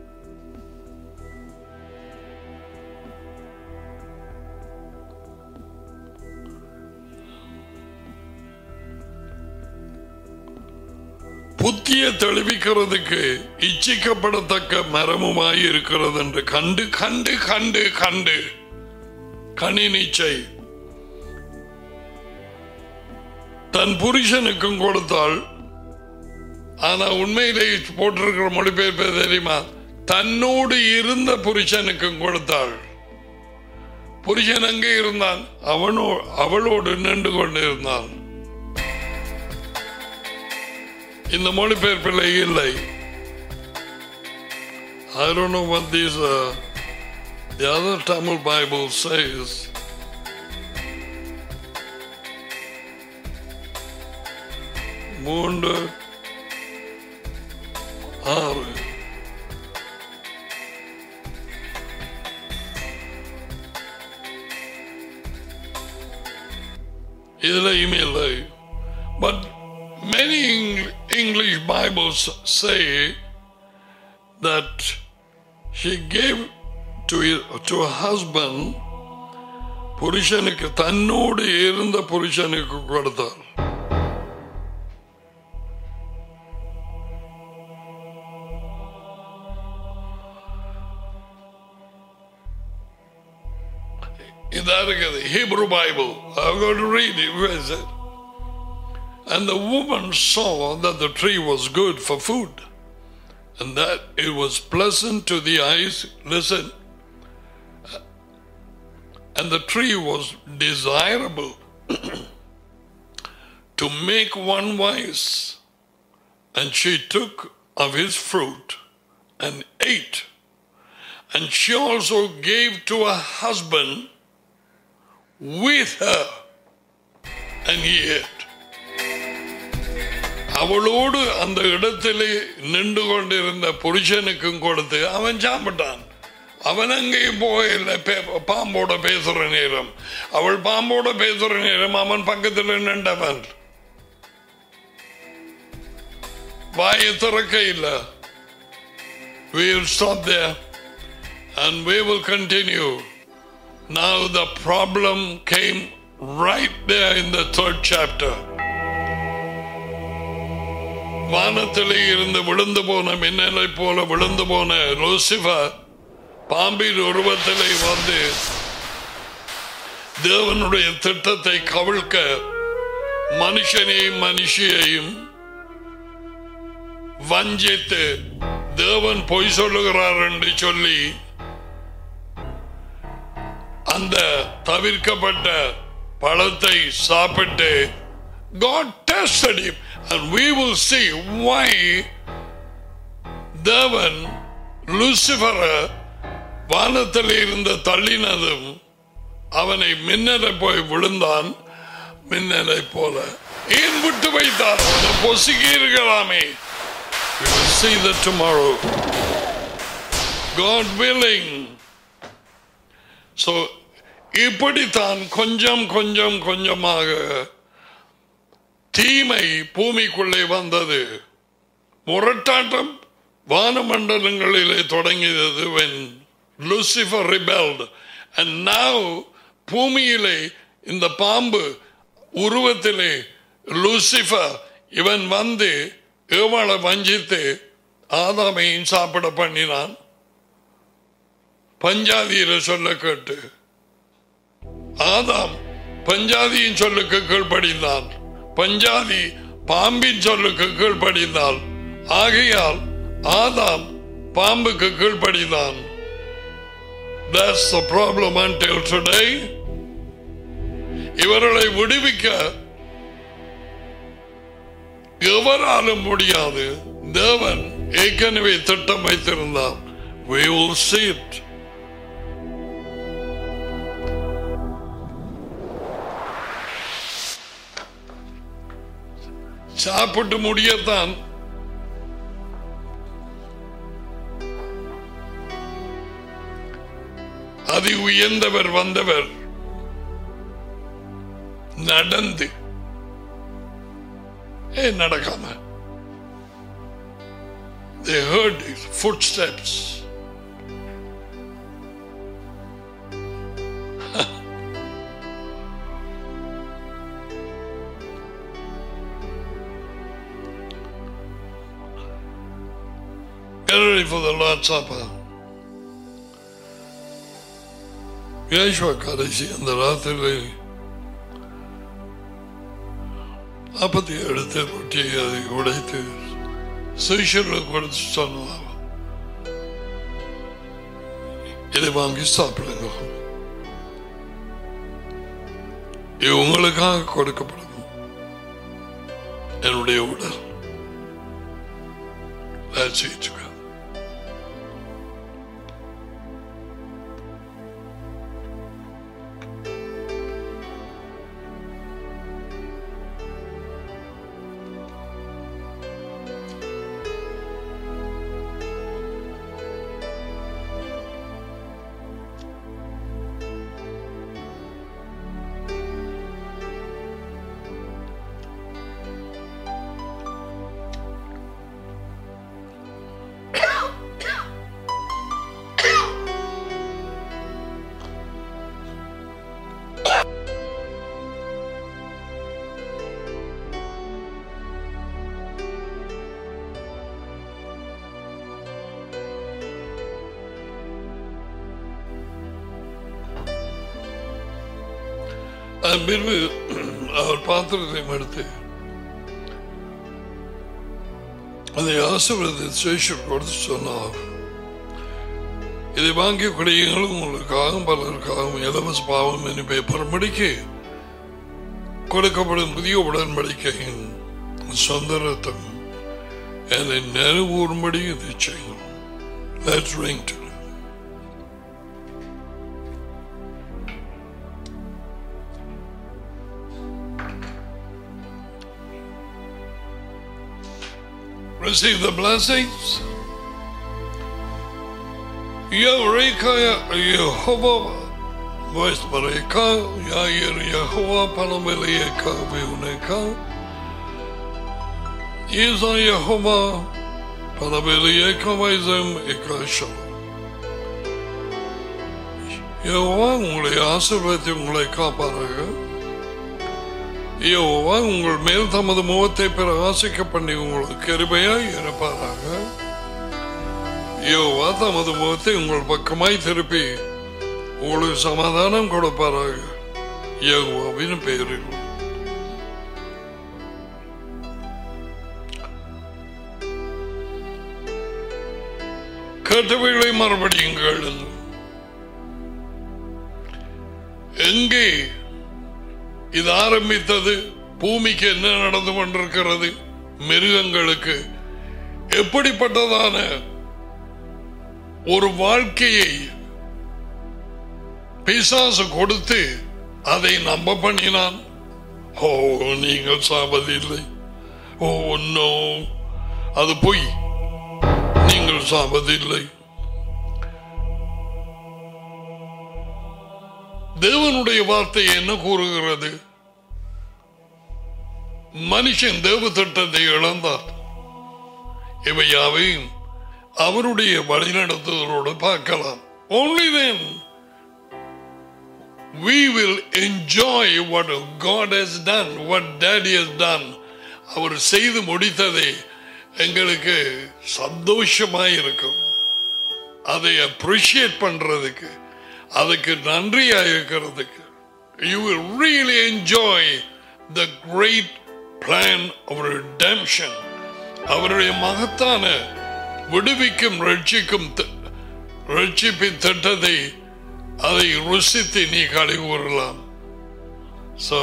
புத்திய தெளிவிக்கிறதுக்கு இச்சிக்கப்படத்தக்க மரமுமாய் இருக்கிறது என்று கண்டு கண்டு கண்டு கண்டு கணினிச்சை தன் புருஷனுக்கும் கொடுத்தாள் ஆனா உண்மையிலே போட்டிருக்கிற மொழிபெயர்ப்பு தெரியுமா தன்னோடு இருந்த புருஷனுக்கும் கொடுத்தாள் புருஷன் அங்கே இருந்தான் அவனோ அவளோடு நின்று கொண்டிருந்தான் இந்த மொழிபெயர்ப்பில் இல்லை I don't know what these uh, the other Tamil Bible says. மூன்று ஆறு இதுலையும் இல்லை but many Eng- English Bibles say that she gave to, to her husband புருஷனுக்கு தன்னோடு இருந்த புருஷனுக்கு கொடுத்தார் இதான் இருக்குது Hebrew Bible I'm going to read it. Where is it? And the woman saw that the tree was good for food, and that it was pleasant to the eyes. Listen. And the tree was desirable to make one wise. And she took of his fruit and ate. And she also gave to her husband with her, and he ate. அவளோடு அந்த இடத்திலே நின்று கொண்டிருந்த புருஷனுக்கும் கொடுத்து அவன் சாப்பிட்டான் அவன் அங்கேயும் போகல பே- பாம்போட பேசுற நேரம் அவள் பாம்போட பேசுற நேரம் அவன் பக்கத்தில் நின்றவன் வாயை திறக்க இல்லை we will stop there and we will continue now the problem came right there in the third chapter வானத்திலே இருந்து விழுந்து போன மின்னலை போல விழுந்து போன லூசிபர் பாம்பின் உருவத்திலே வந்து தேவனுடைய திட்டத்தை கவிழ்க்க மனுஷனையும் மனுஷியையும் வஞ்சித்து தேவன் பொய் சொல்லுகிறார் என்று சொல்லி அந்த தவிர்க்கப்பட்ட பழத்தை சாப்பிட்டு God tested him and we will see why தேவன் லூசிபரை வானத்தில் இருந்து தள்ளினதும் அவனை மின்னலை போய் விழுந்தான் மின்னலை போல ஏன் விட்டு வைத்தார் அவனை பொசுக்கி இருக்கலாமே We will see that tomorrow. God willing. So இப்படித்தான் கொஞ்சம் கொஞ்சம் கொஞ்சமாக தீமை பூமிக்குள்ளே வந்தது முரட்டாட்டம் வானமண்டலங்களிலே தொடங்கியது when Lucifer rebelled and now பூமியிலே இந்த பாம்பு உருவத்திலே லூசிஃபர் இவன் வந்து ஏவாளை வஞ்சித்து ஆதாமையும் சாப்பிட பண்ணினான் பஞ்சாதியில சொல்ல கேட்டு ஆதாம் பஞ்சாதியின் சொல்லுக்கு கீழ்ப்படிந்தான் பஞ்சாதி பாம்பின் சொல்லுக்கு கீழ்ப்படிந்தான் ஆகையால் ஆதாம் பாம்புக்கு கீழ்ப்படிந்தான் That's the problem until today. இவர்களை விடுவிக்க எவராலும் முடியாது தேவன் ஏற்கனவே திட்டம் வைத்திருந்தார் We will see it. சாப்பிட்டு முடியத்தான் அதி உயர்ந்தவர் வந்தவர் நடந்து ஏன் நடக்காம They heard his footsteps. Get ready for the Lord's Supper. யேசுவ கடைசி அந்த ராத்திரி அப்பத்தை எடுத்து ரொட்டியை அதை உடைத்து சிஷர்களுக்கு கொடுத்து சொன்னார் இதை வாங்கி சாப்பிடுங்க இது உங்களுக்காக கொடுக்கப்படும் என்னுடைய உடல் Let's eat together. அதன் பின்பு அவர் பாத்திரத்தையும் எடுத்து அதை ஆசீர்வாதத்தை சேஷர் கொடுத்து சொன்னார் இதை வாங்கி குடியுங்களும் உங்களுக்காகவும் பலருக்காகவும் இலவச பாவம் என்று பெயர்படும்படிக்கு கொடுக்கப்படும் புதிய உடன்படிக்கையின் சொந்த ரத்தம் என்னை நினைவூறும்படி இதை செய்யும் Let's ring to it. Receive the blessings. Eureka, Jehovah, voice Mareka, Yair Yehovah, Panameleka, Viuneka, Isa Yehovah, Panameleka, Vaizem, Ekashalom. Jehovah உங்களை ஆசீர்வதித்து உங்களை காப்பாராக யெகோவா உங்கள் மேல் தமது முகத்தை பிரகாசிக்க பண்ணி உங்களுக்கு கிருபையாய் இருப்பாராக யெகோவா தமது முகத்தை உங்கள் பக்கமாய் திருப்பி உங்களுக்கு சமாதானம் கொடுப்பாராக யெகோவாவின் பெயரில் கேட்டவைகளை மறுபடியும் கேளுங்கள் எங்கே இது ஆரம்பித்தது பூமிக்கு என்ன நடந்து கொண்டிருக்கிறது மிருகங்களுக்கு எப்படிப்பட்டதான ஒரு வாழ்க்கையை பிசாசு கொடுத்து அதை நம்ப பண்ணினான் ஓ நீங்கள் சாவதில்லை ஓ நோ அது பொய் நீங்கள் சாவதில்லை தேவனுடைய வார்த்தை என்ன கூறுகிறது மனுஷன் தேவ திட்டத்தை இழந்தார் இவை யாவையும் அவருடைய வழிநடத்துதலோடு பார்க்கலாம் only then we will enjoy what God has done what daddy has done அவர் செய்து முடித்ததை எங்களுக்கு சந்தோஷமாய் இருக்கும் அதை அப்ரிஷியேட் பண்றதுக்கு அதுக்கு நன்றியா இருக்கிறதுக்கு you will really enjoy the great plan of redemption அவருடைய மகத்தான விடுவிக்கும் ரட்சிக்கும் தி- ரட்சிப்பின் திட்டத்தை அதை ருசித்து நீ களி கூறலாம் So,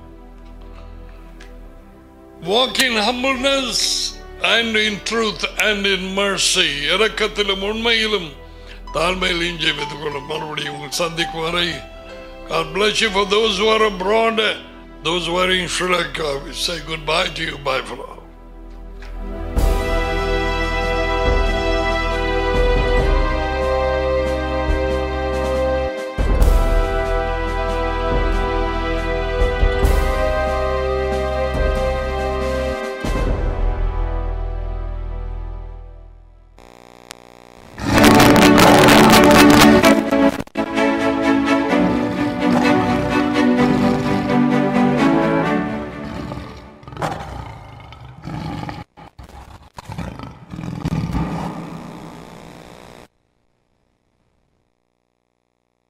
walk in humbleness and in truth and in mercy. இரக்கத்திலும் உண்மையிலும் தாழ்மையிலும் ஜெபித்துக் கொள்ளும் மறுபடியும் உங்கள் சந்திக்கும் வரை God bless you for those who are abroad, those who are in Sri Lanka. We say goodbye to you. Bye for now.